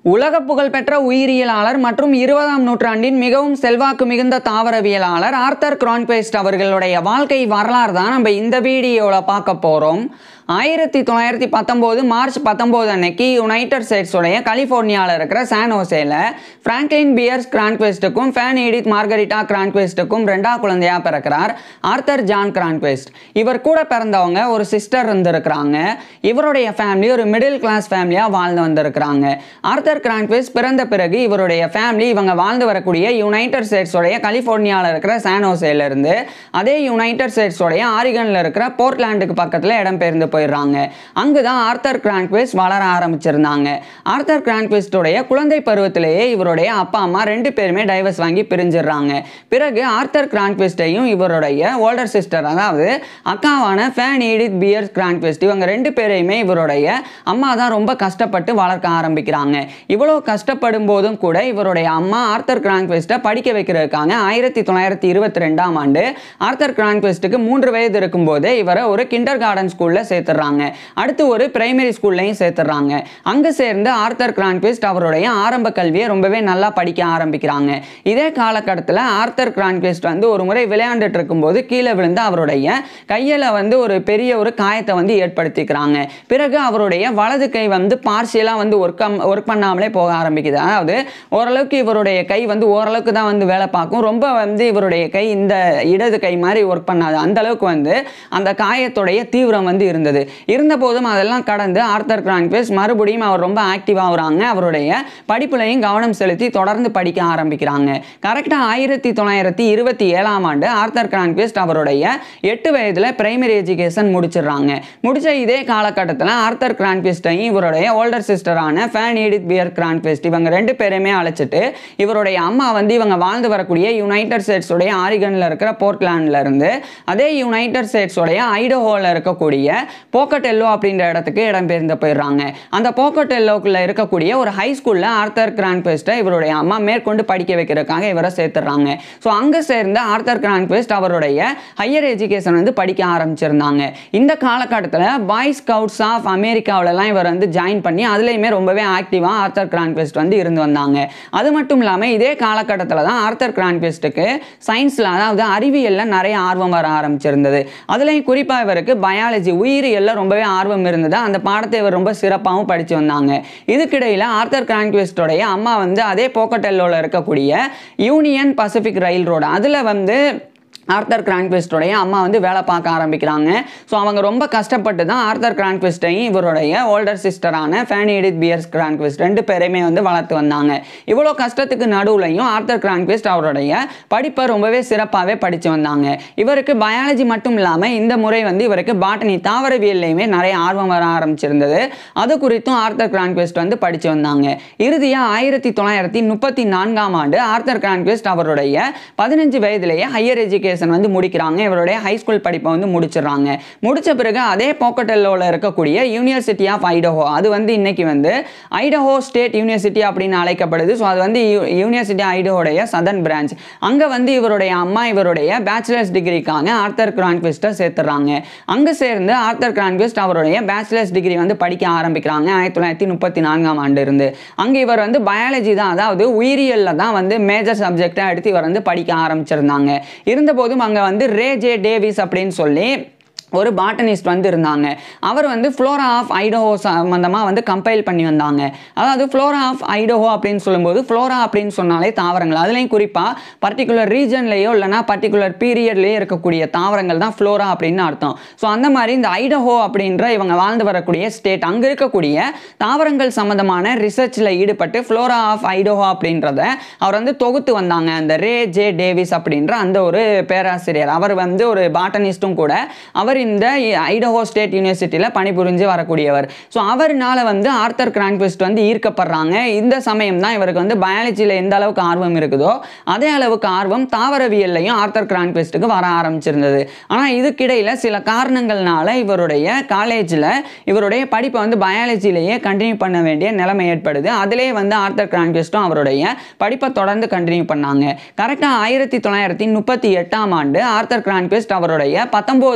உலக புகழ்பெற்ற உயிரியலாளர் மற்றும் இருபதாம் நூற்றாண்டின் மிகவும் செல்வாக்கு மிகுந்த தாவரவியலாளர் ஆர்த்தர் கிரான்குவெஸ்ட் அவர்களுடைய வாழ்க்கை வரலாறு தான் நம்ம இந்த வீடியோவில் பார்க்க போகிறோம் ஆயிரத்தி தொள்ளாயிரத்தி பத்தொம்போது மார்ச் பத்தொம்போது அன்னைக்கு யுனைடெட் ஸ்டேட்ஸுடைய கலிஃபோர்னியாவில் இருக்கிற சானோசேல ஃப்ராங்க்லின் பியர்ஸ் கிரான்குவெஸ்ட்டுக்கும் ஃபேன் எடித் மார்கரிட்டா கிரான்குவெஸ்ட்டுக்கும் ரெண்டா குழந்தையாக பிறக்கிறார் ஆர்த்தர் ஜான் கிரான்குவெஸ்ட் இவர் கூட பிறந்தவங்க ஒரு சிஸ்டர் இருந்திருக்கிறாங்க இவருடைய ஃபேமிலி ஒரு மிடில் கிளாஸ் ஃபேமிலியாக வாழ்ந்து வந்திருக்கிறாங்க ஆர்த்தர் கிரான்குவெஸ்ட் பிறந்த பிறகு இவருடைய ஃபேமிலி இவங்க வாழ்ந்து வரக்கூடிய யுனைடெட் ஸ்டேட்ஸோடைய கலிஃபோர்னியாவில் இருக்கிற சானோசேல இருந்து அதே யுனைடெட் ஸ்டேட்ஸோடைய ஆரிகனில் இருக்கிற போர்ட்லாண்டுக்கு பக்கத்தில் இடம்பெயர்ந்து போயிடுறாங்க அங்கு தான் ஆர்த்தர் கிரான்குவெஸ்ட் வளர ஆரம்பிச்சிருந்தாங்க ஆர்த்தர் கிரான்குவெஸ்டோடைய குழந்தை பருவத்திலேயே இவருடைய அப்பா அம்மா ரெண்டு பேருமே டைவர்ஸ் வாங்கி பிரிஞ்சிடுறாங்க பிறகு ஆர்த்தர் கிரான்குவெஸ்டையும் இவருடைய ஓல்டர் சிஸ்டர் அதாவது அக்காவான ஃபேன் எடித் பியர்ஸ் கிரான்குவெஸ்ட் இவங்க ரெண்டு பேரையுமே இவருடைய அம்மா தான் ரொம்ப கஷ்டப்பட்டு வளர்க்க ஆரம்பிக்கிறாங்க இவ்வளோ கஷ்டப்படும் போதும் கூட இவருடைய அம்மா ஆர்த்தர் கிரான்குவெஸ்ட்டை படிக்க வைக்கிறதுக்காக ஆயிரத்தி தொள்ளாயிரத்தி இருபத்தி ரெண்டாம் ஆண்டு ஆர்த்தர் கிரான்குவெஸ்ட்டுக்கு மூன்று வயது இருக்கும்போதே இவரை ஒரு கிண்டர் கார்டன் ஸ்கூலில் சேர்த்துடுறாங்க அடுத்து ஒரு பிரைமரி ஸ்கூல்லையும் சேர்த்துடுறாங்க அங்கே சேர்ந்து ஆர்த்தர் கிரான்குவெஸ்ட் அவருடைய ஆரம்ப கல்வியை ரொம்பவே நல்லா படிக்க ஆரம்பிக்கிறாங்க இதே காலகட்டத்தில் ஆர்த்தர் கிரான்குவெஸ்ட் வந்து ஒரு முறை விளையாண்டுட்டு இருக்கும்போது கீழே விழுந்து அவருடைய கையில் வந்து ஒரு பெரிய ஒரு காயத்தை வந்து ஏற்படுத்திக்கிறாங்க பிறகு அவருடைய வலது கை வந்து பார்சியலாக வந்து ஒர்க் ஒர்க் பண்ணாமலே போக ஆரம்பிக்குது அதாவது ஓரளவுக்கு இவருடைய கை வந்து ஓரளவுக்கு தான் வந்து வேலை பார்க்கும் ரொம்ப வந்து இவருடைய கை இந்த இடது கை மாதிரி ஒர்க் பண்ணாது அந்த அளவுக்கு வந்து அந்த காயத்துடைய தீவிரம் வந்து இருந்தது இருந்த போதும் அதெல்லாம் கடந்து ஆர்த்தர் கிரான்குவெஸ்ட் மறுபடியும் அவர் ரொம்ப ஆக்டிவாக ஆகுறாங்க அவருடைய படிப்புலையும் கவனம் செலுத்தி தொடர்ந்து படிக்க ஆரம்பிக்கிறாங்க கரெக்டாக ஆயிரத்தி தொள்ளாயிரத்தி இருபத்தி ஏழாம் ஆண்டு ஆர்த்தர் கிரான்குவெஸ்ட் அவருடைய எட்டு வயதில் பிரைமரி எஜுகேஷன் முடிச்சிடுறாங்க முடிச்ச இதே காலகட்டத்தில் ஆர்த்தர் கிரான்குவெஸ்டையும் இவருடைய ஓல்டர் சிஸ்டரான ஃபேன் எடித் பியர் கிரான்குவெஸ்ட் இவங்க ரெண்டு பேருமே அழைச்சிட்டு இவருடைய அம்மா வந்து இவங்க வாழ்ந்து வரக்கூடிய யுனைடெட் ஸ்டேட்ஸுடைய ஆரிகனில் இருக்கிற போர்ட்லாண்டில் இருந்து அதே யுனைடெட் ஸ்டேட்ஸுடைய ஐடோஹோவில் இருக்கக்கூடிய போக்கட்டெல்லோ அப்படின்ற இடத்துக்கு இடம்பெயர்ந்து போயிடுறாங்க அந்த போக்கட்டெல்லோக்குள்ள இருக்கக்கூடிய ஒரு ஹை ஸ்கூலில் ஆர்த்தர் கிரான்குவெஸ்ட்டை இவருடைய அம்மா மேற்கொண்டு படிக்க வைக்கிறதுக்காக இவரை சேர்த்துடுறாங்க ஸோ அங்கே சேர்ந்து ஆர்த்தர் கிரான்குவெஸ்ட் அவருடைய ஹையர் எஜுகேஷன் வந்து படிக்க ஆரம்பிச்சிருந்தாங்க இந்த காலகட்டத்தில் பாய் ஸ்கவுட்ஸ் ஆஃப் அமெரிக்காவிலலாம் இவர் வந்து ஜாயின் பண்ணி அதுலேயுமே ரொம்பவே ஆக்டிவாக ஆர்த்தர் கிரான்குவெஸ்ட் வந்து இருந்து வந்தாங்க அது மட்டும் இல்லாமல் இதே காலகட்டத்தில் தான் ஆர்த்தர் கிரான்குவெஸ்ட்டுக்கு சயின்ஸில் அதாவது அறிவியலில் நிறைய ஆர்வம் வர ஆரம்பிச்சிருந்தது அதுலேயும் குறிப்பாக இவருக்கு பயாலஜி உயிரியலில் ரொம்பவே ஆர்வம் இருந்தது அந்த பாடத்தை இவர் ரொம்ப சிறப்பாகவும் படித்து வந்தாங்க இதுக்கிடையில் ஆர்த்தர் கிரான்குவெஸ்டோடைய அம்மா வந்து அதே போக்கட்டெல்லோவில் இருக்கக்கூடிய யூனியன் பசிபிக் ரயில் ரோடு அதில் வந்து ஆர்த்தர் கிரான்குவெஸ்டோடைய அம்மா வந்து வேலை பார்க்க ஆரம்பிக்கிறாங்க ஸோ அவங்க ரொம்ப கஷ்டப்பட்டு தான் ஆர்த்தர் கிரான்குவெஸ்டையும் இவருடைய ஓல்டர் சிஸ்டரான ஃபேனி எடித் பியர்ஸ் கிரான்குவெஸ்ட் ரெண்டு பேரையுமே வந்து வளர்த்து வந்தாங்க இவ்வளோ கஷ்டத்துக்கு நடுவுலையும் ஆர்த்தர் கிரான்குவெஸ்ட் அவருடைய படிப்பை ரொம்பவே சிறப்பாகவே படித்து வந்தாங்க இவருக்கு பயாலஜி மட்டும் இல்லாமல் இந்த முறை வந்து இவருக்கு பாட்டனி தாவரவியல்லையுமே நிறைய ஆர்வம் வர ஆரம்பிச்சிருந்தது அது குறித்தும் ஆர்த்தர் கிரான்குவெஸ்ட் வந்து படித்து வந்தாங்க இறுதியாக ஆயிரத்தி தொள்ளாயிரத்தி முப்பத்தி நான்காம் ஆண்டு ஆர்த்தர் கிரான்குவெஸ்ட் அவருடைய பதினஞ்சு வயதிலேயே ஹையர் எஜுகேஷன் எஜுகேஷன் வந்து முடிக்கிறாங்க இவருடைய ஹை ஸ்கூல் படிப்பை வந்து முடிச்சிடுறாங்க முடிச்ச பிறகு அதே போக்கட்டெல்லோவில் இருக்கக்கூடிய யூனிவர்சிட்டி ஆஃப் ஐடஹோ அது வந்து இன்னைக்கு வந்து ஐடஹோ ஸ்டேட் யூனிவர்சிட்டி அப்படின்னு அழைக்கப்படுது ஸோ அது வந்து யூனிவர்சிட்டி ஐடஹோடைய சதர்ன் பிரான்ச் அங்கே வந்து இவருடைய அம்மா இவருடைய பேச்சுலர்ஸ் டிகிரிக்காக ஆர்த்தர் கிரான்குவெஸ்ட்டை சேர்த்துறாங்க அங்கே சேர்ந்து ஆர்த்தர் கிரான்குவெஸ்ட் அவருடைய பேச்சுலர்ஸ் டிகிரி வந்து படிக்க ஆரம்பிக்கிறாங்க ஆயிரத்தி தொள்ளாயிரத்தி முப்பத்தி நான்காம் ஆண்டு இருந்து அங்கே இவர் வந்து பயாலஜி தான் அதாவது உயிரியலில் தான் வந்து மேஜர் சப்ஜெக்டாக எடுத்து இவர் வந்து படிக்க ஆரம்பிச்சிருந்தாங்க இருந்தபோது போதும் அங்கே வந்து ரே ஜே டேவிஸ் அப்படின்னு சொல்லி ஒரு பாட்டனிஸ்ட் வந்து இருந்தாங்க அவர் வந்து ஃப்ளோரா ஆஃப் ஐடோஹோ சம்மந்தமாக வந்து கம்பைல் பண்ணி வந்தாங்க அதாவது ஃப்ளோரா ஆஃப் ஐடோஹோ அப்படின்னு சொல்லும்போது ஃப்ளோரா அப்படின்னு சொன்னாலே தாவரங்கள் அதுலேயும் குறிப்பாக பர்டிகுலர் ரீஜன்லேயோ இல்லைனா பர்டிகுலர் பீரியட்லேயோ இருக்கக்கூடிய தாவரங்கள் தான் ஃப்ளோரா அப்படின்னு அர்த்தம் ஸோ அந்த மாதிரி இந்த ஐடோஹோ அப்படின்ற இவங்க வாழ்ந்து வரக்கூடிய ஸ்டேட் அங்கே இருக்கக்கூடிய தாவரங்கள் சம்மந்தமான ரிசர்ச்சில் ஈடுபட்டு ஃப்ளோரா ஆஃப் ஐடோஹோ அப்படின்றத அவர் வந்து தொகுத்து வந்தாங்க அந்த ரே ஜே டேவிஸ் அப்படின்ற அந்த ஒரு பேராசிரியர் அவர் வந்து ஒரு பாட்டனிஸ்ட்டும் கூட அவர் இந்த ஐடஹோ ஸ்டேட் யூனிவர்சிட்டியில் பணிபுரிஞ்சு வரக்கூடியவர் ஸோ அவர்னால வந்து ஆர்த்தர் கிரான்குவெஸ்ட் வந்து ஈர்க்கப்படுறாங்க இந்த சமயம் தான் இவருக்கு வந்து பயாலஜியில் எந்த அளவுக்கு ஆர்வம் இருக்குதோ அதே அளவுக்கு ஆர்வம் தாவரவியல்லையும் ஆர்த்தர் கிரான்குவெஸ்ட்டுக்கு வர ஆரம்பிச்சிருந்தது ஆனால் இதுக்கிடையில் சில காரணங்கள்னால இவருடைய காலேஜில் இவருடைய படிப்பை வந்து பயாலஜிலேயே கண்டினியூ பண்ண வேண்டிய நிலைமை ஏற்படுது அதிலே வந்து ஆர்த்தர் கிரான்குவெஸ்ட்டும் அவருடைய படிப்பை தொடர்ந்து கண்டினியூ பண்ணாங்க கரெக்டாக ஆயிரத்தி தொள்ளாயிரத்தி முப்பத்தி எட்டாம் ஆண்டு ஆர்த்தர் கிரான்குவெஸ்ட் அவருடைய பத்தொம்போது வயதிலே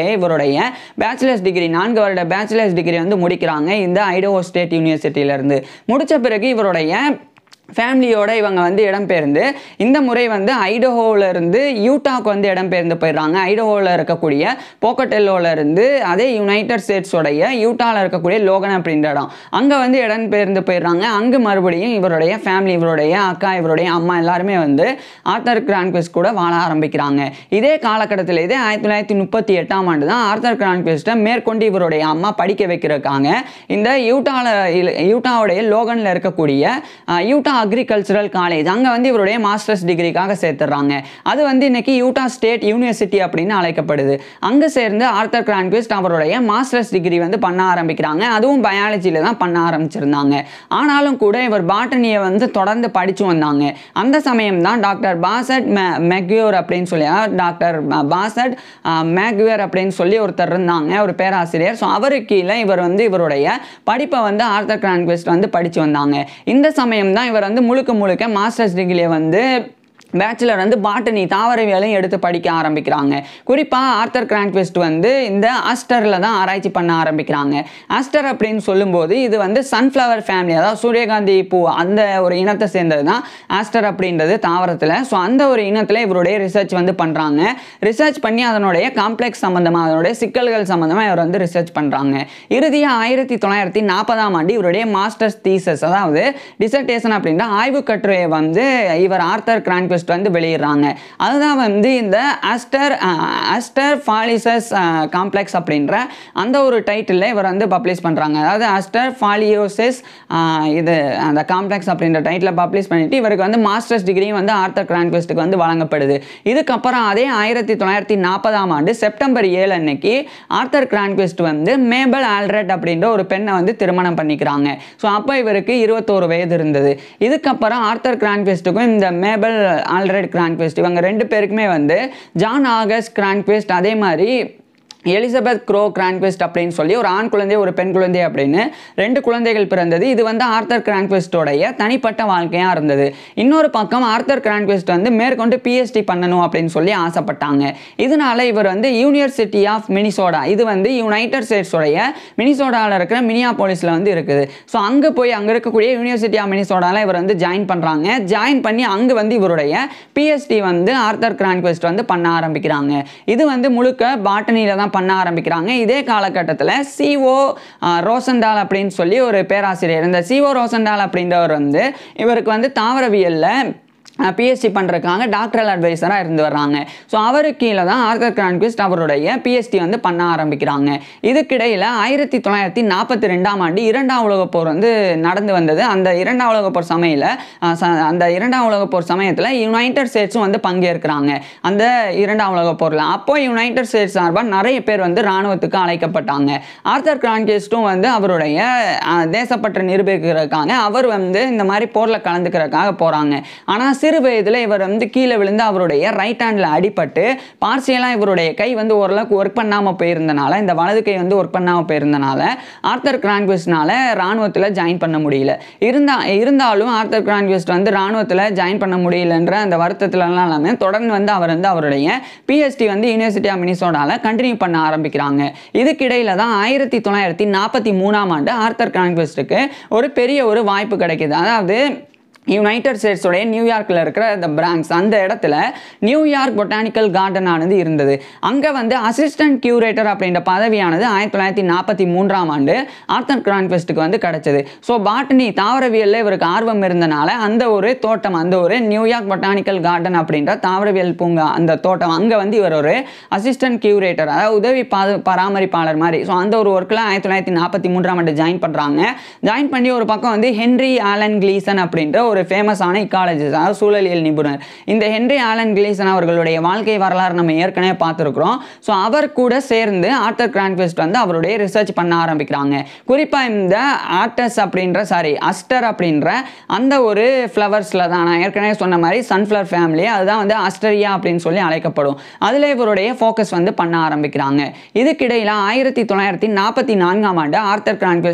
இவருடைய பேச்சுலர்ஸ் டிகிரி நான்கு வருட பேச்சுலர்ஸ் டிகிரி வந்து முடிக்கிறாங்க இந்த ஐடோவோ ஸ்டேட் யூனிவர்சிட்டியிலேருந்து முடித்த பிறகு இவருடைய ஃபேமிலியோட இவங்க வந்து இடம்பெயர்ந்து இந்த முறை வந்து ஐடஹோல இருந்து யூட்டாக்கு வந்து இடம்பெயர்ந்து போயிடுறாங்க ஐடஹோவில் இருக்கக்கூடிய போக்கட்டெல்லோல இருந்து அதே யுனைடெட் ஸ்டேட்ஸோடைய யூட்டாவில் இருக்கக்கூடிய லோகன் அப்படின்ற இடம் அங்கே வந்து இடம்பெயர்ந்து போயிடுறாங்க அங்கே மறுபடியும் இவருடைய ஃபேமிலி இவருடைய அக்கா இவருடைய அம்மா எல்லாருமே வந்து ஆர்த்தர் கிரான்குவெஸ்ட் கூட வாழ ஆரம்பிக்கிறாங்க இதே காலகட்டத்தில் இதே ஆயிரத்தி தொள்ளாயிரத்தி முப்பத்தி எட்டாம் ஆண்டு தான் ஆர்த்தர் கிரான்குவெஸ்ட்டை மேற்கொண்டு இவருடைய அம்மா படிக்க வைக்கிறதுக்காங்க இந்த யூட்டாவில் யூட்டாவுடைய லோகனில் இருக்கக்கூடிய அஹ், யூட்டா அக்ரிகல்ச்சரல் காலேஜ் அங்கே வந்து இவருடைய மாஸ்டர்ஸ் டிகிரிக்காக சேர்த்துடுறாங்க அது வந்து இன்னைக்கு யூட்டா ஸ்டேட் யூனிவர்சிட்டி அப்படின்னு அழைக்கப்படுது அங்கே சேர்ந்து ஆர்த்தர் கிரான்குவிஸ்ட் அவருடைய மாஸ்டர்ஸ் டிகிரி வந்து பண்ண ஆரம்பிக்கிறாங்க அதுவும் பயாலஜியில் தான் பண்ண ஆரம்பிச்சிருந்தாங்க ஆனாலும் கூட இவர் பாட்டனியை வந்து தொடர்ந்து படித்து வந்தாங்க அந்த சமயம் தான் டாக்டர் பாசட் மெக்யூர் அப்படின்னு சொல்லி அதாவது டாக்டர் பாசட் மேக்யூர் அப்படின்னு சொல்லி ஒருத்தர் இருந்தாங்க ஒரு பேராசிரியர் ஸோ அவருக்கு கீழே இவர் வந்து இவருடைய படிப்பை வந்து ஆர்த்தர் கிரான்குவிஸ்ட் வந்து படித்து வந்தாங்க இந்த சமயம் தான் இவர் வந்து முழுக்க முழுக்க மாஸ்டர்ஸ் டிகிரியை வந்து பேச்சுலர் வந்து பாட்டனி தாவரவியலையும் எடுத்து படிக்க ஆரம்பிக்கிறாங்க குறிப்பாக ஆர்த்தர் கிரான்க்வெஸ்ட் வந்து இந்த ஆஸ்டரில் தான் ஆராய்ச்சி பண்ண ஆரம்பிக்கிறாங்க ஆஸ்டர் அப்படின்னு சொல்லும்போது இது வந்து சன்ஃப்ளவர் ஃபேமிலி அதாவது சூரியகாந்தி பூ அந்த ஒரு இனத்தை சேர்ந்தது தான் ஆஸ்டர் அப்படின்றது தாவரத்தில் ஸோ அந்த ஒரு இனத்தில் இவருடைய ரிசர்ச் வந்து பண்ணுறாங்க ரிசர்ச் பண்ணி அதனுடைய காம்ப்ளெக்ஸ் சம்மந்தமாக அதனுடைய சிக்கல்கள் சம்மந்தமாக இவர் வந்து ரிசர்ச் பண்ணுறாங்க இறுதியாக ஆயிரத்தி தொள்ளாயிரத்தி நாற்பதாம் ஆண்டு இவருடைய மாஸ்டர்ஸ் தீசஸ் அதாவது டிசர்டேஷன் அப்படின்ற ஆய்வு கட்டுரையை வந்து இவர் ஆர்த்தர் கிரான்க்வெஸ்ட் வந்து வெளியிடுறாங்க அதுதான் வந்து இந்த ஆஸ்டர் ஆஸ்டர் ஃபாலிசஸ் காம்ப்ளெக்ஸ் அப்படின்ற அந்த ஒரு டைட்டிலில் இவர் வந்து பப்ளிஷ் பண்ணுறாங்க அதாவது ஆஸ்டர் ஃபாலியோசிஸ் இது அந்த காம்ப்ளெக்ஸ் அப்படின்ற டைட்டில் பப்ளிஷ் பண்ணிட்டு இவருக்கு வந்து மாஸ்டர்ஸ் டிகிரியும் வந்து ஆர்த்தர் கிரான்க்வெஸ்ட்டுக்கு வந்து வழங்கப்படுது இதுக்கப்புறம் அதே ஆயிரத்தி தொள்ளாயிரத்தி நாற்பதாம் ஆண்டு செப்டம்பர் ஏழு அன்னைக்கு ஆர்த்தர் கிரான்க்வெஸ்ட் வந்து மேபல் ஆல்ரெட் அப்படின்ற ஒரு பெண்ணை வந்து திருமணம் பண்ணிக்கிறாங்க ஸோ அப்போ இவருக்கு இருபத்தோரு வயது இருந்தது இதுக்கப்புறம் ஆர்த்தர் கிரான்க்வெஸ்ட்டுக்கும் இந்த மேபல் ஆல்ரெட் கிரான்க்வெஸ்ட் இவங்க ரெண்டு பேருக்குமே வந்து ஜான் ஆகஸ்ட் கிரான்க்வெஸ்ட் அதே மாதிரி எலிசபெத் க்ரோ கிரான்க்வெஸ்ட் அப்படின்னு சொல்லி ஒரு ஆண் குழந்தை ஒரு பெண் குழந்தை அப்படின்னு ரெண்டு குழந்தைகள் பிறந்தது இது வந்து ஆர்த்தர் கிரான்க்வெஸ்டோடைய தனிப்பட்ட வாழ்க்கையாக இருந்தது இன்னொரு பக்கம் ஆர்த்தர் கிரான்க்வெஸ்ட் வந்து மேற்கொண்டு பிஎஸ்டி பண்ணணும் அப்படின்னு சொல்லி ஆசைப்பட்டாங்க இதனால இவர் வந்து யூனிவர்சிட்டி ஆஃப் மினிசோடா இது வந்து யுனைடெட் ஸ்டேட்ஸோடைய மினிசோடாவில் இருக்கிற மினியாபோலிஸில் வந்து இருக்குது ஸோ அங்கே போய் அங்கே இருக்கக்கூடிய யூனிவர்சிட்டி ஆஃப் மினிசோடாவில் இவர் வந்து ஜாயின் பண்ணுறாங்க ஜாயின் பண்ணி அங்கே வந்து இவருடைய பிஎஸ்டி வந்து ஆர்த்தர் கிரான்க்வெஸ்ட் வந்து பண்ண ஆரம்பிக்கிறாங்க இது வந்து முழுக்க பாட்டனியில் தான் பண்ண ஆரம்பிக்கிறாங்க இதே காலகட்டத்தில் சிஓ ரோசண்டால் அப்படின்னு சொல்லி ஒரு பேராசிரியர் இந்த சிஓ ரோசண்டால் அப்படின்றவர் வந்து இவருக்கு வந்து தாவரவியலில் பிஎஸ்சி பண்ணுறதுக்காக டாக்டரல் அட்வைசராக இருந்து வர்றாங்க ஸோ அவருக்கு கீழே தான் ஆர்த்தர் கிரான்குவிஸ்ட் அவருடைய பிஎஸ்டி வந்து பண்ண ஆரம்பிக்கிறாங்க இதுக்கிடையில் ஆயிரத்தி தொள்ளாயிரத்தி நாற்பத்தி ரெண்டாம் ஆண்டு இரண்டாம் உலகப் போர் வந்து நடந்து வந்தது அந்த இரண்டாம் உலகப் போர் சமையல அந்த இரண்டாம் உலகப் போர் சமயத்தில் யுனைடெட் ஸ்டேட்ஸும் வந்து பங்கேற்கிறாங்க அந்த இரண்டாம் உலகப் போரில் அப்போ யுனைடெட் ஸ்டேட்ஸ் சார்பாக நிறைய பேர் வந்து இராணுவத்துக்கு அழைக்கப்பட்டாங்க ஆர்த்தர் கிரான்கிஸ்டும் வந்து அவருடைய அஹ், தேசப்பற்றை நிரூபிக்கிறதுக்காக அவர் வந்து இந்த மாதிரி போரில் கலந்துக்கிறதுக்காக போகிறாங்க ஆனால் சிறு வயதில் இவர் வந்து கீழே விழுந்து அவருடைய ரைட் ஹேண்டில் அடிபட்டு பார்சியலாக இவருடைய கை வந்து ஓரளவுக்கு ஒர்க் பண்ணாமல் போயிருந்தனால இந்த வலது கை வந்து ஒர்க் பண்ணாமல் போயிருந்தனால ஆர்த்தர் கிரான்குவெஸ்ட்னால ராணுவத்தில் ஜாயின் பண்ண முடியல இருந்தா இருந்தாலும் ஆர்த்தர் கிரான்குவெஸ்ட் வந்து ராணுவத்தில் ஜாயின் பண்ண முடியலன்ற அந்த வருத்தத்துலலாம் இல்லாமல் தொடர்ந்து வந்து அவர் வந்து அவருடைய பிஎஸ்டி வந்து யூனிவர்சிட்டி ஆஃப் மினிசோடாவில் கண்டினியூ பண்ண ஆரம்பிக்கிறாங்க இதுக்கிடையில தான் ஆயிரத்தி தொள்ளாயிரத்தி நாற்பத்தி மூணாம் ஆண்டு ஆர்த்தர் கிரான்குவெஸ்ட்டுக்கு ஒரு பெரிய ஒரு வாய்ப்பு கிடைக்குது அதாவது யுனைடெட் ஸ்டேட்ஸோடைய நியூயார்க்கில் இருக்கிற இந்த பிராங்க்ஸ் அந்த இடத்துல நியூயார்க் பொட்டானிக்கல் கார்டன் ஆனது இருந்தது அங்கே வந்து அசிஸ்டன்ட் கியூரேட்டர் அப்படின்ற பதவியானது ஆயிரத்தி தொள்ளாயிரத்தி நாற்பத்தி மூன்றாம் ஆண்டு ஆர்த்தர் கிரான்ஃபெஸ்ட்டுக்கு வந்து கிடைச்சது ஸோ பாட்டனி தாவரவியலில் இவருக்கு ஆர்வம் இருந்தனால அந்த ஒரு தோட்டம் அந்த ஒரு நியூயார்க் பொட்டானிக்கல் கார்டன் அப்படின்ற தாவரவியல் பூங்கா அந்த தோட்டம் அங்கே வந்து இவர் ஒரு அசிஸ்டன்ட் கியூரேட்டர் அதாவது உதவி பாது பராமரிப்பாளர் மாதிரி ஸோ அந்த ஒரு ஒர்க்கில் ஆயிரத்தி தொள்ளாயிரத்தி நாற்பத்தி மூன்றாம் ஆண்டு ஜாயின் பண்ணுறாங்க ஜாயின் பண்ணி ஒரு பக்கம் வந்து ஹென்ரி ஆலன் கிளீசன் அப்படின்ற ஒரு ஃபேமஸான இக்காலஜிஸ்ட் அதாவது சூழலியல் நிபுணர் இந்த ஹென்ரி ஆலன் கிளீசன் அவர்களுடைய வாழ்க்கை வரலாறு நம்ம ஏற்கனவே பார்த்துருக்குறோம் ஸோ அவர் கூட சேர்ந்து ஆர்த்தர் கிரான்ஃபெஸ்ட் வந்து அவருடைய ரிசர்ச் பண்ண ஆரம்பிக்கிறாங்க குறிப்பாக இந்த ஆர்டஸ் அப்படின்ற சாரி அஸ்டர் அப்படின்ற அந்த ஒரு ஃப்ளவர்ஸில் தான் நான் ஏற்கனவே சொன்ன மாதிரி சன்ஃப்ளவர் ஃபேமிலி அதுதான் வந்து அஸ்டரியா அப்படின்னு சொல்லி அழைக்கப்படும் அதில் இவருடைய ஃபோக்கஸ் வந்து பண்ண ஆரம்பிக்கிறாங்க இதுக்கிடையில் ஆயிரத்தி தொள்ளாயிரத்தி நாற்பத்தி நான்காம் ஆண்டு ஆர்த்தர் கிரான்ஃபெஸ்ட்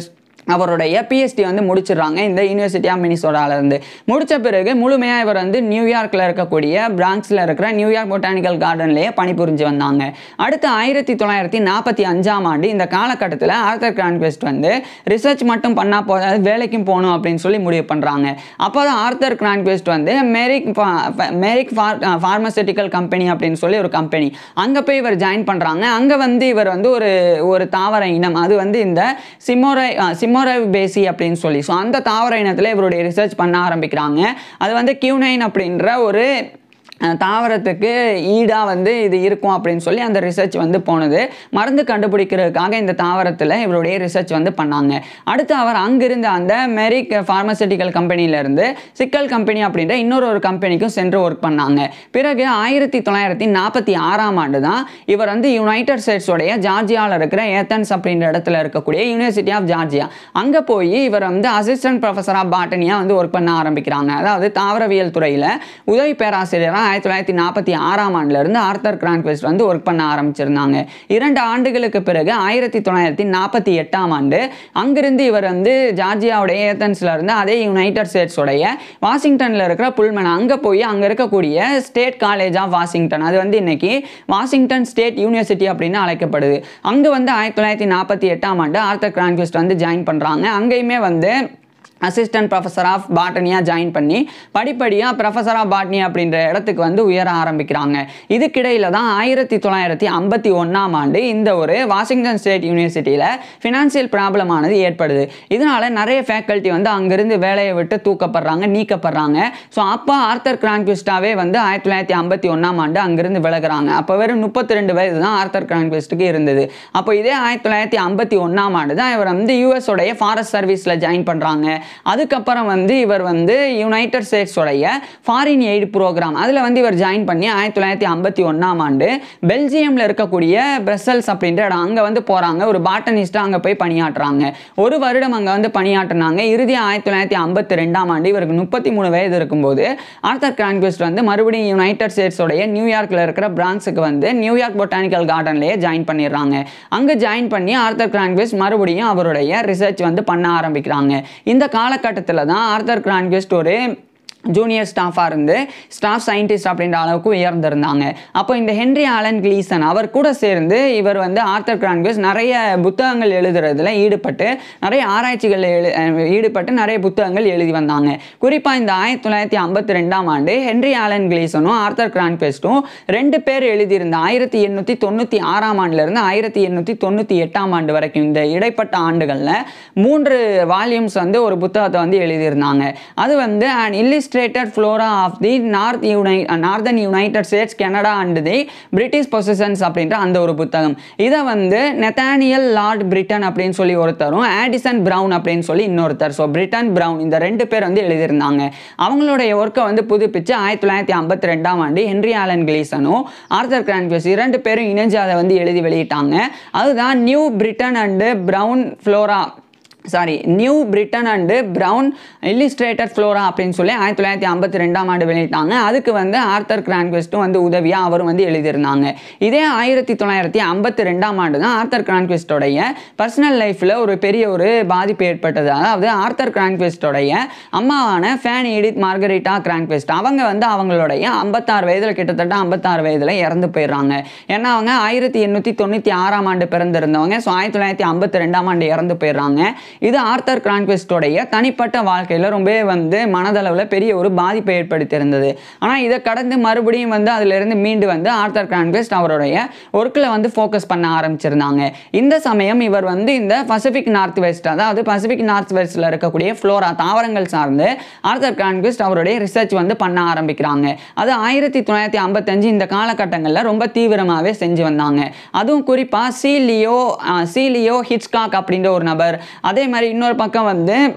அவருடைய பிஎஸ்டி வந்து முடிச்சிடுறாங்க இந்த யூனிவர்சிட்டி ஆஃப் மினிசோடாலேருந்து முடித்த பிறகு முழுமையாக இவர் வந்து நியூயார்க்கில் இருக்கக்கூடிய பிராங்க்ஸில் இருக்கிற நியூயார்க் பொட்டானிக்கல் கார்டன்லேயே பணிபுரிஞ்சு வந்தாங்க அடுத்து ஆயிரத்தி தொள்ளாயிரத்தி நாற்பத்தி அஞ்சாம் ஆண்டு இந்த காலகட்டத்தில் ஆர்த்தர் கிரான்குவெஸ்ட் வந்து ரிசர்ச் மட்டும் பண்ணால் போதாது வேலைக்கும் போகணும் அப்படின்னு சொல்லி முடிவு பண்ணுறாங்க அப்போ தான் ஆர்த்தர் கிரான்குவெஸ்ட் வந்து Merck Merck far pharmaceutical company அப்படின்னு சொல்லி ஒரு கம்பெனி அங்கே போய் இவர் ஜாயின் பண்ணுறாங்க அங்கே வந்து இவர் வந்து ஒரு ஒரு தாவர இனம் அது வந்து இந்த சிமோரை சிமோரை பேசி அப்படின்னு சொல்லி ஸோ அந்த தாவர இனத்தில் இவருடைய ரிசர்ச் பண்ண ஆரம்பிக்கிறாங்க அது வந்து கியூனைன் அப்படின்ற ஒரு அஹ், தாவரத்துக்கு ஈடாக வந்து இது இருக்கும் அப்படின்னு சொல்லி அந்த ரிசர்ச் வந்து போனது மருந்து கண்டுபிடிக்கிறதுக்காக இந்த தாவரத்தில் இவருடைய ரிசர்ச் வந்து பண்ணாங்க அடுத்து அவர் அங்கிருந்த அந்த மெரிக் ஃபார்மசூட்டிக்கல் கம்பெனியிலேருந்து சிக்கல் கம்பெனி அப்படின்ற இன்னொரு ஒரு கம்பெனிக்கும் சென்று ஒர்க் பண்ணாங்க பிறகு ஆயிரத்தி தொள்ளாயிரத்தி நாற்பத்தி ஆறாம் ஆண்டு தான் இவர் வந்து யுனைடெட் ஸ்டேட்ஸோடைய ஜார்ஜியாவில் இருக்கிற ஏத்தன்ஸ் அப்படின்ற இடத்துல இருக்கக்கூடிய யூனிவர்சிட்டி ஆஃப் ஜார்ஜியா அங்கே போய் இவர் வந்து அசிஸ்டன்ட் ப்ரொஃபஸர் ஆஃப் பாட்டனியாக வந்து ஒர்க் பண்ண ஆரம்பிக்கிறாங்க அதாவது தாவரவியல் துறையில் உதவி பேராசிரியராக ஆயிரத்தி தொள்ளாயிரத்தி நாற்பத்தி ஆறாம் ஆண்டுலேருந்து ஆர்த்தர் கிரான்குவெஸ்ட் வந்து ஒர்க் பண்ண ஆரம்பிச்சிருந்தாங்க இரண்டு ஆண்டுகளுக்கு பிறகு ஆயிரத்தி தொள்ளாயிரத்தி நாற்பத்தி எட்டாம் ஆண்டு அங்கிருந்து இவர் வந்து ஜார்ஜியாவுடைய ஏத்தன்ஸ்ல இருந்து அதே யுனைடெட் ஸ்டேட்ஸோடைய வாஷிங்டனில் இருக்கிற புல்மன் அங்கே போய் அங்கே இருக்கக்கூடிய ஸ்டேட் காலேஜ் ஆஃப் வாஷிங்டன் அது வந்து இன்னைக்கு வாஷிங்டன் ஸ்டேட் யூனிவர்சிட்டி அப்படின்னு அழைக்கப்படுது அங்கே வந்து ஆயிரத்தி தொள்ளாயிரத்தி நாற்பத்தி எட்டாம் ஆண்டு ஆர்த்தர் கிரான்குவெஸ்ட் வந்து ஜாயின் பண்ணுறாங்க அங்கேயுமே வந்து அசிஸ்டன்ட் ப்ரொஃபஸர் ஆஃப் பாட்டனியாக ஜாயின் பண்ணி படிப்படியாக ப்ரொஃபஸர் ஆஃப் பாட்னி அப்படின்ற இடத்துக்கு வந்து உயர ஆரம்பிக்கிறாங்க இதுக்கிடையில் தான் ஆயிரத்தி தொள்ளாயிரத்தி ஐம்பத்தி ஒன்றாம் ஆண்டு இந்த ஒரு வாஷிங்டன் ஸ்டேட் யூனிவர்சிட்டியில் ஃபினான்சியல் ப்ராப்ளம் ஆனது ஏற்படுது இதனால நிறைய ஃபேக்கல்ட்டி வந்து அங்கிருந்து வேலையை விட்டு தூக்கப்படுறாங்க நீக்கப்படுறாங்க ஸோ அப்போ ஆர்த்தர் கிரான்குவிஸ்டாவே வந்து ஆயிரத்தி தொள்ளாயிரத்தி ஐம்பத்தி ஒன்றாம் ஆண்டு அங்கிருந்து விலகுறாங்க அப்போ வெறும் முப்பத்தி ரெண்டு வயது தான் ஆர்த்தர் கிரான்குவிஸ்ட்டுக்கு இருந்தது அப்போ இதே ஆயிரத்தி தொள்ளாயிரத்தி ஐம்பத்தி ஒன்றாம் ஆண்டு தான் இவர் வந்து யூஎஸ் உடைய ஃபாரஸ்ட் சர்வீஸில் ஜாயின் பண்ணுறாங்க அதுக்கப்புறம் வந்து இவர் வந்து யுனைடெட் ஸ்டேட்ஸோடைய ஃபாரின் எய்டு ப்ரோக்ராம் அதில் வந்து இவர் ஜாயின் பண்ணி ஆயிரத்தி தொள்ளாயிரத்தி ஐம்பத்தி ஒன்றாம் ஆண்டு பெல்ஜியமில் இருக்கக்கூடிய பிரசல்ஸ் அப்படின்ற இடம் அங்கே வந்து போகிறாங்க ஒரு பாட்டனிஸ்ட்டாக அங்கே போய் பணியாற்றுறாங்க ஒரு வருடம் அங்கே வந்து பணியாற்றினாங்க இறுதியாக ஆயிரத்தி தொள்ளாயிரத்தி ஐம்பத்தி ரெண்டாம் ஆண்டு இவருக்கு முப்பத்தி மூணு வயது இருக்கும்போது ஆர்த்தர் கிரான்குவெஸ்ட் வந்து மறுபடியும் யுனைடெட் ஸ்டேட்ஸோடைய நியூயார்க்கில் இருக்கிற பிரான்ஸுக்கு வந்து நியூயார்க் பொட்டானிக்கல் கார்டன்லேயே ஜாயின் பண்ணிடுறாங்க அங்கே ஜாயின் பண்ணி ஆர்த்தர் கிரான்குவெஸ்ட் மறுபடியும் அவருடைய ரிசர்ச் வந்து பண்ண ஆரம்பிக்கிறாங்க இந்த காலகட்டத்தில் தான் ஆர்த்தர் கிரான்குவெஸ்ட் ஒரு ஜூனியர் ஸ்டாஃபாக இருந்து ஸ்டாஃப் சயின்டிஸ்ட் அப்படின்ற அளவுக்கு உயர்ந்திருந்தாங்க அப்போ இந்த ஹென்ரி ஆலன் கிளீசன் அவர் கூட சேர்ந்து இவர் வந்து ஆர்த்தர் கிரான்குவஸ் நிறைய புத்தகங்கள் எழுதுறதுல ஈடுபட்டு நிறைய ஆராய்ச்சிகளில் எழு அஹ் ஈடுபட்டு நிறைய புத்தகங்கள் எழுதி வந்தாங்க குறிப்பாக இந்த ஆயிரத்தி தொள்ளாயிரத்தி ஐம்பத்தி ரெண்டாம் ஆண்டு ஹென்ரி ஆலன் கிளீசனும் ஆர்த்தர் கிரான்குவெஸ்ட்டும் ரெண்டு பேர் எழுதியிருந்த ஆயிரத்தி எண்ணூற்றி தொண்ணூற்றி ஆறாம் ஆண்டுலேருந்து ஆயிரத்தி எண்ணூற்றி தொண்ணூற்றி எட்டாம் ஆண்டு வரைக்கும் இந்த இடைப்பட்ட ஆண்டுகளில் மூன்று வால்யூம்ஸ் வந்து ஒரு புத்தகத்தை வந்து எழுதியிருந்தாங்க அது வந்து and illustrated flora of the North uni Northern United States Canada and the British positions அப்படின்ற அந்த ஒரு புத்தகம் இதை வந்து நெத்தானியல் லார்ட் பிரிட்டன் அப்படின்னு சொல்லி ஒருத்தரும் ஆடிசன் பிரவுன் அப்படின்னு சொல்லி இன்னொருத்தர் ஸோ பிரிட்டன் பிரவுன் இந்த ரெண்டு பேர் வந்து எழுதியிருந்தாங்க அவங்களுடைய ஒர்க்கை வந்து புதுப்பிச்சு ஆயிரத்தி தொள்ளாயிரத்தி ஐம்பத்தி ரெண்டாம் ஆண்டு ஹென்ரி ஆலன் கிளீசனும் ஆர்த்தர் கிரான்குவஸ் இரண்டு பேரும் இணைஞ்சு அதை வந்து எழுதி வெளியிட்டாங்க அதுதான் New Britton and Brown flora sorry New Britton and Brown illustrated flora அப்படின்னு சொல்லி ஆயிரத்தி தொள்ளாயிரத்தி ஐம்பத்தி ரெண்டாம் ஆண்டு வெளியிட்டாங்க அதுக்கு வந்து ஆர்த்தர் கிரான்குவெஸ்ட்டும் வந்து உதவியாக அவரும் வந்து எழுதியிருந்தாங்க இதே ஆயிரத்தி தொள்ளாயிரத்தி ஐம்பத்தி ரெண்டாம் ஆண்டு தான் ஆர்த்தர் கிரான்குவெஸ்டோடைய பர்சனல் லைஃப்பில் ஒரு பெரிய ஒரு பாதிப்பு ஏற்பட்டது அதாவது ஆர்த்தர் கிரான்குவெஸ்டோடைய அம்மாவான ஃபேன் எடித் மார்கரிட்டா கிரான்குவெஸ்ட் அவங்க வந்து அவங்களுடைய ஐம்பத்தாறு வயதில் கிட்டத்தட்ட ஐம்பத்தாறு வயதில் இறந்து போயிடுறாங்க ஏன்னா அவங்க ஆயிரத்தி எண்ணூற்றி தொண்ணூற்றி ஆறாம் ஆண்டு பிறந்திருந்தவங்க ஸோ ஆயிரத்தி தொள்ளாயிரத்தி ஐம்பத்தி ரெண்டாம் ஆண்டு இறந்து போயிடுறாங்க இது ஆர்த்தர் கிரான்குவெஸ்டோடைய தனிப்பட்ட வாழ்க்கையில் ரொம்பவே வந்து மனதளவில் பெரிய ஒரு பாதிப்பை ஏற்படுத்தியிருந்தது ஆனால் இதை கடந்து மறுபடியும் வந்து அதிலிருந்து மீண்டு வந்து ஆர்த்தர் கிரான்குவெஸ்ட் அவருடைய ஒர்க்கில் வந்து ஃபோக்கஸ் பண்ண ஆரம்பிச்சிருந்தாங்க இந்த சமயம் இவர் வந்து இந்த பசிபிக் நார்த் வெஸ்ட் அதாவது பசிபிக் நார்த் வெஸ்ட்டில் இருக்கக்கூடிய ஃப்ளோரா தாவரங்கள் சார்ந்து ஆர்த்தர் கிரான்குவெஸ்ட் அவருடைய ரிசர்ச் வந்து பண்ண ஆரம்பிக்கிறாங்க அது ஆயிரத்தி தொள்ளாயிரத்தி ஐம்பத்தஞ்சு இந்த காலகட்டங்களில் ரொம்ப தீவிரமாகவே செஞ்சு வந்தாங்க அதுவும் குறிப்பாக சீலியோ சீலியோ ஹிட்ச்காக் அப்படின்ற ஒரு நபர் அதே மாதிரி இன்னொரு பக்கம் வந்து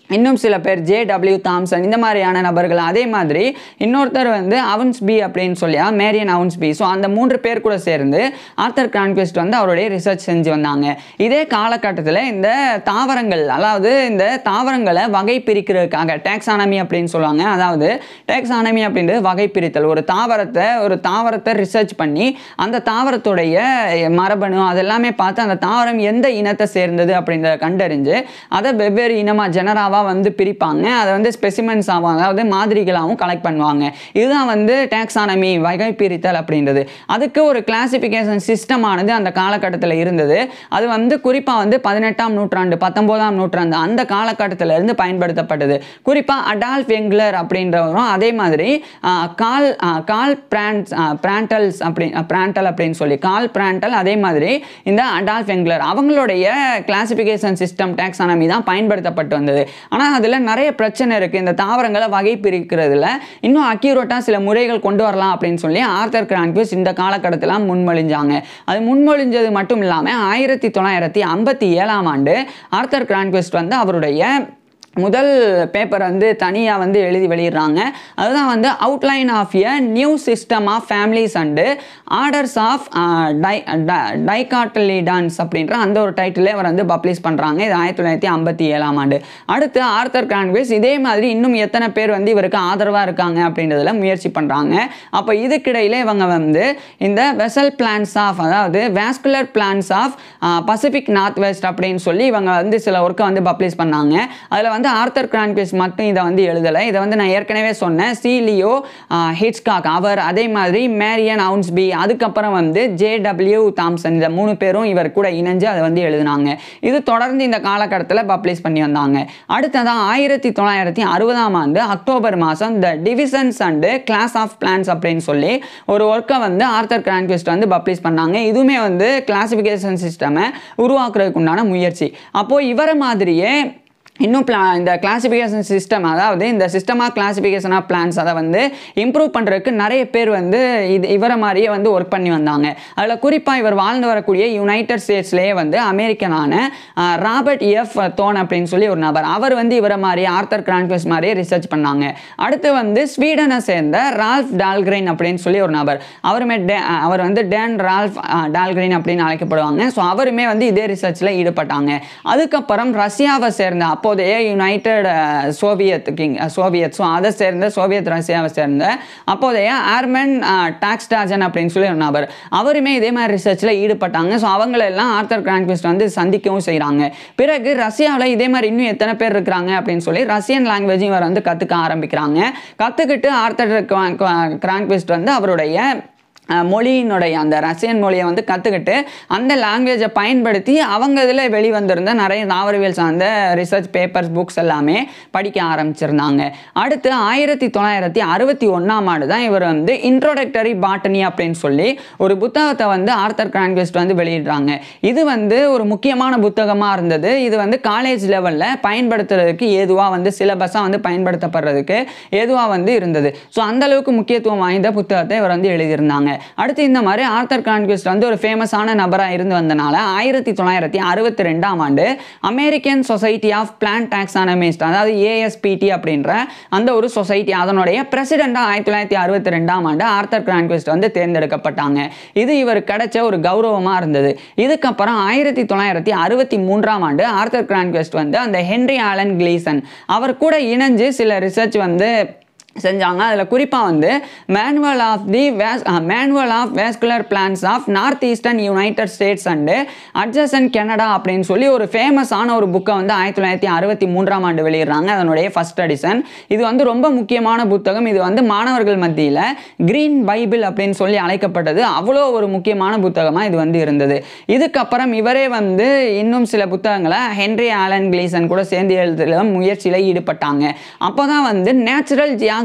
இன்னும் சில பேர் ஜே டபிள்யூ தாம்சன் இந்த மாதிரியான நபர்கள் அதே மாதிரி இன்னொருத்தர் வந்து அவன்ஸ் பி அப்படின்னு சொல்லி மேரியன் அவன்ஸ் பி ஸோ அந்த மூன்று பேர் கூட சேர்ந்து ஆர்த்தர் கிரான்குவெஸ்ட் வந்து அவருடைய ரிசர்ச் செஞ்சு வந்தாங்க இதே காலகட்டத்தில் இந்த தாவரங்கள் அதாவது இந்த தாவரங்களை வகை பிரிக்கிறதுக்காக டேக்ஸானமி அப்படின்னு சொல்லுவாங்க அதாவது டேக்ஸானமி அப்படின்றது வகை பிரித்தல் ஒரு தாவரத்தை ஒரு தாவரத்தை ரிசர்ச் பண்ணி அந்த தாவரத்துடைய மரபணு அதெல்லாமே பார்த்து அந்த தாவரம் எந்த இனத்தை சேர்ந்தது அப்படின்றத கண்டறிஞ்சு அதை வெவ்வேறு இனமாக ஜெனராவாக வந்து பிரிப்பாங்க அதை வந்து ஸ்பெசிமென்ஸ் ஆகும் அதாவது மாதிரிகளாகவும் கலெக்ட் பண்ணுவாங்க இதுதான் வந்து டாக்ஸானமி வகை பிரித்தல் அப்படின்றது அதுக்கு ஒரு கிளாசிஃபிகேஷன் சிஸ்டமானது அந்த காலகட்டத்தில் இருந்தது அது வந்து குறிப்பாக வந்து பதினெட்டாம் நூற்றாண்டு பத்தொம்போதாம் நூற்றாண்டு அந்த காலகட்டத்தில் இருந்து பயன்படுத்தப்பட்டது குறிப்பாக அடால்ஃப் எங்லர் அப்படின்றவரும் அதே மாதிரி ஆஹ், கால் ஆஹ், கால் பிராண்ட் பிராண்டல்ஸ் அப்படி பிராண்டல் அப்படின்னு சொல்லி கால் பிராண்டல் அதே மாதிரி இந்த அடால்ஃப் எங்லர் அவங்களுடைய கிளாசிஃபிகேஷன் சிஸ்டம் டாக்ஸானமி தான் பயன்படுத்தப்பட்டு வந்தது ஆனால் அதில் நிறைய பிரச்சனை இருக்குது இந்த தாவரங்களை வகை பிரிக்கிறதுல இன்னும் அக்யூரேட்டாக சில முறைகள் கொண்டு வரலாம் அப்படின்னு சொல்லி ஆர்த்தர் கிரான்குவிஸ் இந்த காலகட்டத்தில் முன்மொழிஞ்சாங்க அது முன்மொழிஞ்சது மட்டும் இல்லாமல் ஆயிரத்தி தொள்ளாயிரத்தி ஐம்பத்தி ஏழாம் ஆண்டு ஆர்த்தர் கிரான்குவிஸ்ட் வந்து அவருடைய முதல் பேப்பர் வந்து தனியாக வந்து எழுதி வெளியிடுறாங்க அதுதான் வந்து outline of a new system of families and orders of di dicotyledons அப்படின்ற அந்த ஒரு டைட்டிலே அவர் வந்து பப்ளிஷ் பண்ணுறாங்க இது ஆயிரத்தி தொள்ளாயிரத்தி ஐம்பத்தி ஏழாம் ஆண்டு அடுத்து ஆர்த்தர் கிரான்விஸ் இதே மாதிரி இன்னும் எத்தனை பேர் வந்து இவருக்கு ஆதரவாக இருக்காங்க அப்படின்றதுல முயற்சி பண்ணுறாங்க அப்போ இதுக்கிடையில இவங்க வந்து இந்த வெசல் பிளான்ஸ் ஆஃப் அதாவது vascular plants of Pacific north west அப்படின்னு சொல்லி இவங்க வந்து சில ஒர்க்கை வந்து பப்ளிஷ் பண்ணாங்க அதில் வந்து ஆர்த்தர் கிரான்குவிஸ் மட்டும் இதை வந்து எழுதலை இதை வந்து நான் ஏற்கனவே சொன்னேன் சீலியோ ஹிட்ஸ்காக் அவர் அதே மாதிரி மேரியன் அவுன்ஸ்பி அதுக்கப்புறம் வந்து ஜே டபிள்யூ தாம்சன் இந்த மூணு பேரும் இவர் கூட இணைஞ்சு அதை வந்து எழுதினாங்க இது தொடர்ந்து இந்த காலகட்டத்தில் பப்ளிஷ் பண்ணி வந்தாங்க அடுத்ததான் ஆயிரத்தி தொள்ளாயிரத்தி அறுபதாம் ஆண்டு அக்டோபர் மாதம் the divisions and class of plants அப்படின்னு சொல்லி ஒரு ஒர்க்கை வந்து ஆர்த்தர் கிரான்குவிஸ்ட் வந்து பப்ளிஷ் பண்ணாங்க இதுவுமே வந்து கிளாசிஃபிகேஷன் சிஸ்டமை உருவாக்குறதுக்கு உண்டான முயற்சி அப்போது இவரை மாதிரியே இன்னும் பிளா இந்த கிளாசிஃபிகேஷன் சிஸ்டம் அதாவது இந்த system of classification of plants அதை வந்து இம்ப்ரூவ் பண்ணுறதுக்கு நிறைய பேர் வந்து இது இவரை மாதிரியே வந்து ஒர்க் பண்ணி வந்தாங்க அதில் குறிப்பாக இவர் வாழ்ந்து வரக்கூடிய யுனைடெட் ஸ்டேட்ஸ்லேயே வந்து அமெரிக்கனான ஆஹ், ராபர்ட் எஃப் தோன் அப்படின்னு சொல்லி ஒரு நபர் அவர் வந்து இவரை மாதிரி ஆர்த்தர் கிரான்குவஸ் மாதிரியே ரிசர்ச் பண்ணாங்க அடுத்து வந்து ஸ்வீடனை சேர்ந்த ரால்ஃப் டால்கிரைன் அப்படின்னு சொல்லி ஒரு நபர் அவருமே டே அவர் வந்து டேன் ரால்ஃப் ஆஹ், டால்கிரைன் அப்படின்னு அழைக்கப்படுவாங்க ஸோ அவருமே வந்து இதே ரிசர்ச்சில் ஈடுபட்டாங்க அதுக்கப்புறம் ரஷ்யாவை சேர்ந்த அப்போதைய United Soviet king Soviet so அதை சேர்ந்த சோவியத் ரஷ்யாவை சேர்ந்த அப்போதைய ஆர்மன் டாக்ஸ்டாஜன் அப்படின்னு சொல்லி ஒரு நபர் அவருமே இதே மாதிரி ரிசர்ச்சில் ஈடுபட்டாங்க ஸோ அவங்களெல்லாம் ஆர்த்தர் கிரான்குவிஸ்ட் வந்து சந்திக்கவும் செய்கிறாங்க பிறகு ரஷ்யாவில் இதே மாதிரி இன்னும் எத்தனை பேர் இருக்கிறாங்க அப்படின்னு சொல்லி ரஷ்யன் லாங்குவேஜும் இவர் வந்து கற்றுக்க ஆரம்பிக்கிறாங்க கற்றுக்கிட்டு ஆர்த்தர் கிரான்குவிஸ்ட் வந்து அவருடைய அஹ், மொழியினுடைய அந்த ரஷ்யன் மொழியை வந்து கற்றுக்கிட்டு அந்த லாங்குவேஜை பயன்படுத்தி அவங்க இதில் வெளிவந்திருந்த நிறைய தாவரவியல் சார்ந்த ரிசர்ச் பேப்பர்ஸ் புக்ஸ் எல்லாமே படிக்க ஆரம்பிச்சிருந்தாங்க அடுத்து ஆயிரத்தி தொள்ளாயிரத்தி அறுபத்தி ஒன்றாம் ஆண்டு தான் இவர் வந்து இன்ட்ரோடக்டரி பாட்டனி அப்படின்னு சொல்லி ஒரு புத்தகத்தை வந்து ஆர்த்தர் கிரான்குவெஸ்ட் வந்து வெளியிடுறாங்க இது வந்து ஒரு முக்கியமான புத்தகமாக இருந்தது இது வந்து காலேஜ் லெவலில் பயன்படுத்துறதுக்கு ஏதுவாக வந்து சிலபஸாக வந்து பயன்படுத்தப்படுறதுக்கு ஏதுவாக வந்து இருந்தது ஸோ அந்த அளவுக்கு முக்கியத்துவம் வாய்ந்த புத்தகத்தை இவர் வந்து எழுதியிருந்தாங்க அடுத்து இந்த மாதிரி ஆர்த்தர் கான்குவிஸ்ட் வந்து ஒரு ஃபேமஸான நபராக இருந்து வந்தனால ஆயிரத்தி தொள்ளாயிரத்தி அறுபத்தி ரெண்டாம் ஆண்டு American society of plant taxonomist அதாவது ஏஎஸ்பிடி அப்படின்ற அந்த ஒரு சொசைட்டி அதனுடைய பிரசிடெண்டாக ஆயிரத்தி தொள்ளாயிரத்தி அறுபத்தி ரெண்டாம் ஆண்டு ஆர்த்தர் கிரான்குவிஸ்ட் வந்து தேர்ந்தெடுக்கப்பட்டாங்க இது இவருக்கு கிடைச்ச ஒரு கௌரவமாக இருந்தது இதுக்கப்புறம் ஆயிரத்தி தொள்ளாயிரத்தி அறுபத்தி மூன்றாம் ஆண்டு ஆர்த்தர் கிரான்குவிஸ்ட் வந்து அந்த ஹென்ரி ஆலன் கிளீசன் அவர் கூட இணைஞ்சு சில ரிசர்ச் வந்து செஞ்சாங்க அதில் குறிப்பாக வந்து manual of the vas manual of vascular plants of north eastern United States and adjacent Canada அப்படின்னு சொல்லி ஒரு ஃபேமஸான ஒரு புக்கை வந்து ஆயிரத்தி தொள்ளாயிரத்தி அறுபத்தி மூன்றாம் ஆண்டு வெளியிடுறாங்க அதனுடைய ஃபர்ஸ்ட் எடிஷன் இது வந்து ரொம்ப முக்கியமான புத்தகம் இது வந்து மாணவர்கள் மத்தியில் கிரீன் பைபிள் அப்படின்னு சொல்லி அழைக்கப்பட்டது அவ்வளோ ஒரு முக்கியமான புத்தகமாக இது வந்து இருந்தது இதுக்கப்புறம் இவரே வந்து இன்னும் சில புத்தகங்களை ஹென்ரி ஆலன் கிளீசன் கூட சேர்ந்து எழுதுல முயற்சியில் ஈடுபட்டாங்க அப்போ தான் வந்து natural geography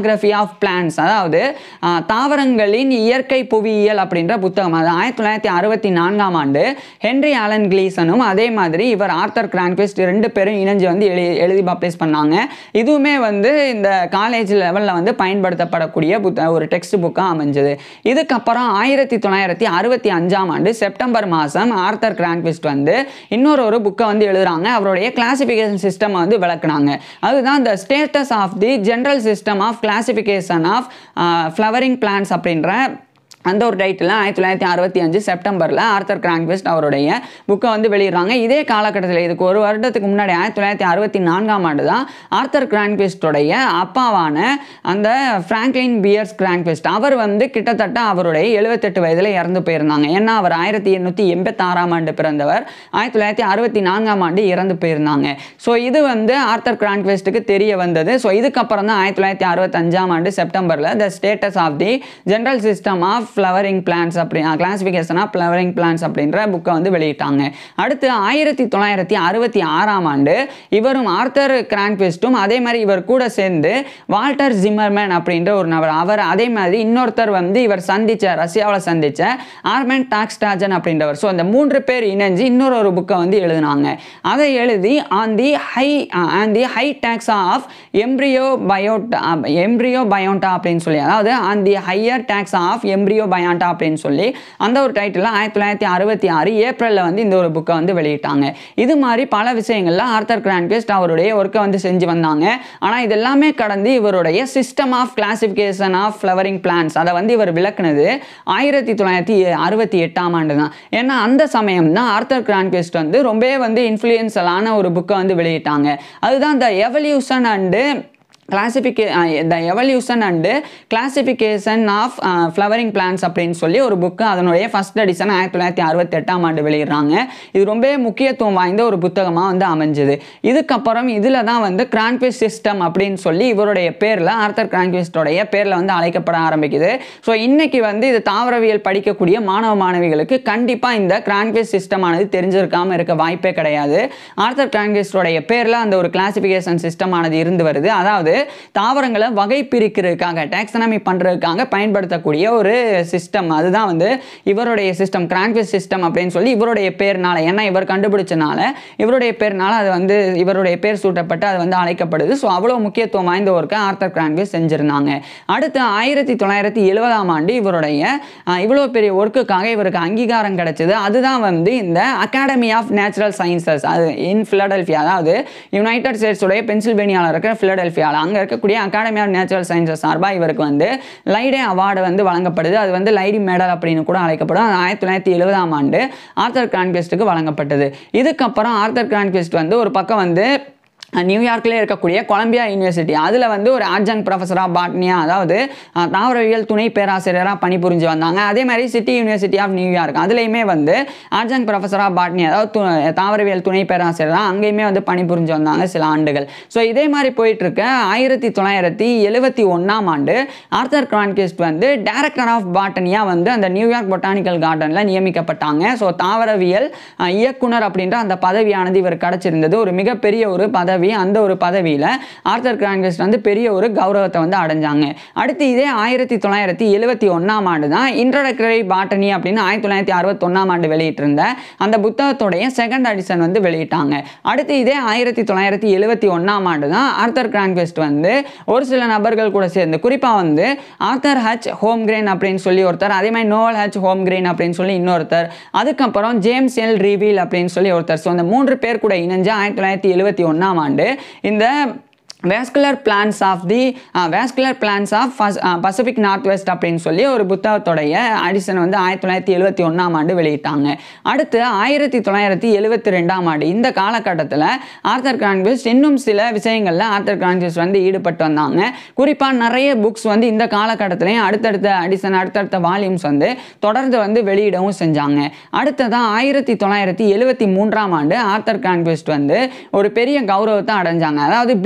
geography of plants அதாவது ஆஹ், தாவரங்களின் இயற்கை புவியியல் அப்படின்ற புத்தகம் அது ஆயிரத்தி தொள்ளாயிரத்தி அறுபத்தி நான்காம் ஆண்டு ஹென்ரி ஆலன் கிளீசனும் அதே மாதிரி இவர் ஆர்த்தர் கிரான்குவிஸ்ட் ரெண்டு பேரும் இணைஞ்சு வந்து எழுதி எழுதி பப்ளிஷ் பண்ணாங்க இதுவுமே வந்து இந்த காலேஜ் லெவலில் வந்து பயன்படுத்தப்படக்கூடிய புத்த ஒரு டெக்ஸ்ட் புக்காக அமைஞ்சது இதுக்கப்புறம் ஆயிரத்தி தொள்ளாயிரத்தி அறுபத்தி அஞ்சாம் ஆண்டு செப்டம்பர் மாதம் ஆர்த்தர் கிரான்குவிஸ்ட் வந்து இன்னொரு ஒரு புக்கை வந்து எழுதுறாங்க அவருடைய கிளாசிஃபிகேஷன் சிஸ்டம் வந்து விளக்குனாங்க அதுதான் the status of the general system of classification of flowering plants அப்படின்ற அந்த ஒரு டைட்டில் ஆயிரத்தி தொள்ளாயிரத்தி அறுபத்தி அஞ்சு செப்டம்பரில் ஆர்த்தர் கிரான்க்வெஸ்ட் அவருடைய புக்கை வந்து வெளியிடுறாங்க இதே காலகட்டத்தில் இதுக்கு ஒரு வருடத்துக்கு முன்னாடி ஆயிரத்தி தொள்ளாயிரத்தி அறுபத்தி நான்காம் ஆண்டு தான் ஆர்த்தர் கிரான்க்வெஸ்டோடைய அப்பாவான அந்த ஃப்ராங்க்லின் பியர்ஸ் கிரான்க்வெஸ்ட் அவர் வந்து கிட்டத்தட்ட அவருடைய எழுபத்தெட்டு வயதில் இறந்து போயிருந்தாங்க ஏன்னா அவர் ஆயிரத்தி எண்ணூற்றி எண்பத்தாறாம் ஆண்டு பிறந்தவர் ஆயிரத்தி தொள்ளாயிரத்தி அறுபத்தி நான்காம் ஆண்டு இறந்து போயிருந்தாங்க ஸோ இது வந்து ஆர்த்தர் கிரான்க்வெஸ்ட்டுக்கு தெரிய வந்தது ஸோ இதுக்கப்புறம் தான் ஆயிரத்தி தொள்ளாயிரத்தி அறுபத்தஞ்சாம் ஆண்டு செப்டம்பரில் the status of the general system of flowering plants அப்படி கிளாசிஃபிகேஷன் ஆஃப் ஃப்ளவரிங் பிளான்ஸ் அப்படின்ற புக்கை வந்து வெளியிட்டாங்க அடுத்து ஆயிரத்தி தொள்ளாயிரத்தி அறுபத்தி ஆறாம் ஆண்டு இவரும் ஆர்த்தர் கிரான்க்வெஸ்ட்டும் அதே மாதிரி இவர் கூட சேர்ந்து வால்டர் ஜிம்மர்மேன் அப்படின்ற ஒரு நபர் அவர் அதே மாதிரி இன்னொருத்தர் வந்து இவர் சந்திச்ச ரஷ்யாவில் சந்திச்ச ஆர்மென் டாக்ஸ்டாஜன் அப்படின்றவர் ஸோ அந்த மூன்று பேர் இணைஞ்சு இன்னொரு ஒரு புக்கை வந்து எழுதினாங்க அதை எழுதி on the high on the high taxa of Embryobionta Embryobionta அப்படின்னு சொல்லி அதாவது on the higher taxa of Embryobionta அப்படின்னு சொல்லி அந்த ஒரு டைட்டில் ஆயிரத்தி தொள்ளாயிரத்தி அறுபத்தி ஆறு ஏப்ரலில் வந்து இந்த ஒரு புக்கை வந்து வெளியிட்டாங்க இது மாதிரி பல விஷயங்கள்ல ஆர்த்தர் கிரான்கெஸ்ட் அவருடைய ஒர்க்கை வந்து செஞ்சு வந்தாங்க ஆனால் இது எல்லாமே கடந்து இவருடைய system of classification of flowering plants அதை வந்து இவர் விளக்குனது ஆயிரத்தி தொள்ளாயிரத்தி அறுபத்தி எட்டாம் ஆண்டு தான் ஏன்னா அந்த சமயம் தான் ஆர்த்தர் கிரான்கெஸ்ட் வந்து ரொம்பவே வந்து இன்ஃப்ளூயன்சலான ஒரு புக்கை வந்து வெளியிட்டாங்க அதுதான் the evolution and classifica the evolution and classification of flowering plants அப்படின்னு சொல்லி ஒரு புக்கு அதனுடைய ஃபஸ்ட் எடிஷன் ஆயிரத்தி தொள்ளாயிரத்தி அறுபத்தெட்டாம் ஆண்டு வெளியிடுறாங்க இது ரொம்பவே முக்கியத்துவம் வாய்ந்த ஒரு புத்தகமாக வந்து அமைஞ்சது இதுக்கப்புறம் இதில் தான் வந்து கிரான்குவிஸ் சிஸ்டம் அப்படின்னு சொல்லி இவருடைய பேரில் ஆர்த்தர் கிரான்குவிஸ்டோடைய பேரில் வந்து அழைக்கப்பட ஆரம்பிக்குது ஸோ இன்னைக்கு வந்து இது தாவரவியல் படிக்கக்கூடிய மாணவ மாணவிகளுக்கு கண்டிப்பாக இந்த கிரான்குவிஸ் சிஸ்டமானது தெரிஞ்சிருக்காமல் இருக்க வாய்ப்பே கிடையாது ஆர்த்தர் கிரான்குவிஸ்டோடைய பேரில் அந்த ஒரு கிளாசிஃபிகேஷன் சிஸ்டமானது இருந்து வருது அதாவது தாவரங்களை வகை பிரிக்கிறதுக்காக டாக்ஸனமி பண்ணுறதுக்காக பயன்படுத்தக்கூடிய ஒரு சிஸ்டம் அதுதான் வந்து இவருடைய சிஸ்டம் கிரான்குவிஸ் சிஸ்டம் அப்படின்னு சொல்லி இவருடைய பேர்னால ஏன்னா இவர் கண்டுபிடிச்சனால இவருடைய பேர்னால அது வந்து இவருடைய பேர் சூட்டப்பட்டு அது வந்து அழைக்கப்படுது ஸோ அவ்வளோ முக்கியத்துவம் வாய்ந்த ஒர்க்கை ஆர்த்தர் கிரான்குவிஸ் செஞ்சுருந்தாங்க அடுத்து ஆயிரத்தி தொள்ளாயிரத்தி எழுபதாம் ஆண்டு இவருடைய அஹ், இவ்வளோ பெரிய ஒர்க்குக்காக இவருக்கு அங்கீகாரம் கிடைச்சது அதுதான் வந்து இந்த அகாடமி ஆஃப் நேச்சுரல் சயின்சஸ் அது இன் ஃபிலடெல்ஃபியா அதாவது யுனைடெட் ஸ்டேட்ஸுடைய பென்சில்வேனியாவில் இருக்கிற ஃபிலடெல்ஃபியாவில் அங்கே இருக்கக்கூடிய அகாடமி ஆஃப் நேச்சுரல் சயின்சஸ் சார்பாக இவருக்கு வந்து லைடே அவார்டு வந்து வழங்கப்படுது அது வந்து லைடி மெடல் அப்படின்னு கூட அழைக்கப்படும் அது ஆயிரத்தி தொள்ளாயிரத்தி எழுபதாம் ஆண்டு ஆர்த்தர் கிரான்கெஸ்ட்டுக்கு வழங்கப்பட்டது இதுக்கப்புறம் ஆர்த்தர் கிரான்கெஸ்ட் வந்து ஒரு பக்கம் வந்து நியூயார்க்கில் இருக்கக்கூடிய கொலம்பியா யூனிவர்சிட்டி அதில் வந்து ஒரு ஆட்ஜங் ப்ரொஃபஸராக பாட்னியா அதாவது அஹ், தாவரவியல் துணை பேராசிரியராக பணிபுரிஞ்சு வந்தாங்க அதே மாதிரி சிட்டி யூனிவர்சிட்டி ஆஃப் நியூயார்க் அதுலேயுமே வந்து ஆட்ஜங் ப்ரொஃபஸராக பாட்னி அதாவது து- தாவரவியல் துணை பேராசிரியராக அங்கேயுமே வந்து பணிபுரிஞ்சு வந்தாங்க சில ஆண்டுகள் ஸோ இதே மாதிரி போயிட்டு இருக்க ஆயிரத்தி தொள்ளாயிரத்தி எழுபத்தி ஒன்றாம் ஆண்டு ஆர்த்தர் கிரான்கெஸ்ட் வந்து டைரக்டர் ஆஃப் பாட்டனியா வந்து அந்த நியூயார்க் பொட்டானிக்கல் கார்டனில் நியமிக்கப்பட்டாங்க ஸோ தாவரவியல் அஹ், இயக்குனர் அப்படின்ற அந்த பதவியானது இவர் கிடைச்சிருந்தது ஒரு மிகப்பெரிய ஒரு பதவி அந்த ஒரு பதவியில் ஆர்த்தர் கிரான்கெஸ்ட் வந்து பெரிய ஒரு கௌரவத்தை வந்து அடைஞ்சாங்க அடுத்து இதே ஆயிரத்தி தொள்ளாயிரத்தி எழுபத்தி ஒன்றாம் ஆண்டு தான் இன்ட்ரோடக்டரி பாட்டனி அப்படின்னு ஆயிரத்தி தொள்ளாயிரத்தி அறுபத்தொன்னாம் ஆண்டு வெளியிட்டிருந்த அந்த புத்தகத்துடைய செகண்ட் எடிஷன் வந்து வெளியிட்டாங்க அடுத்து இதே ஆயிரத்தி தொள்ளாயிரத்தி எழுபத்தி ஒன்றாம் ஆண்டு தான் ஆர்த்தர் கிரான்கெஸ்ட் வந்து ஒரு சில நபர்கள் கூட சேர்ந்து குறிப்பாக வந்து ஆர்த்தர் ஹச் ஹோம் கிரேன் அப்படின்னு சொல்லி ஒருத்தர் அதே மாதிரி நோவல் ஹச் ஹோம் கிரேன் அப்படின்னு சொல்லி இன்னொருத்தர் அதுக்கப்புறம் ஜேம்ஸ் எல் ரீவீல் அப்படின்னு சொல்லி ஒருத்தர் ஸோ அந்த மூன்று பேர் கூட இணைஞ்சு ஆயிரத்தி தொள்ளாயிரத்தி எழுபத்தி ஒன்றாம் ஆண்டு இந்த vascular plants of the vascular plants of Pacific north west அப்படின்னு சொல்லி ஒரு புத்தகத்துடைய அடிஷன் வந்து ஆயிரத்தி தொள்ளாயிரத்தி எழுபத்தி ஒன்றாம் ஆண்டு வெளியிட்டாங்க அடுத்து ஆயிரத்தி தொள்ளாயிரத்தி எழுபத்தி ரெண்டாம் ஆண்டு இந்த காலகட்டத்தில் ஆர்த்தர் கிரான்விஸ்ட் இன்னும் சில விஷயங்களில் ஆர்த்தர் கிரான்விஸ்ட் வந்து ஈடுபட்டு வந்தாங்க குறிப்பாக நிறைய புக்ஸ் வந்து இந்த காலகட்டத்திலையும் அடுத்தடுத்த அடிஷன் அடுத்தடுத்த வால்யூம்ஸ் வந்து தொடர்ந்து வந்து வெளியிடவும் செஞ்சாங்க அடுத்ததான் ஆயிரத்தி தொள்ளாயிரத்தி எழுபத்தி மூன்றாம் ஆண்டு ஆர்த்தர் கிரான்விஸ்ட் வந்து ஒரு பெரிய கௌரவத்தை அடைஞ்சாங்க அதாவது BSC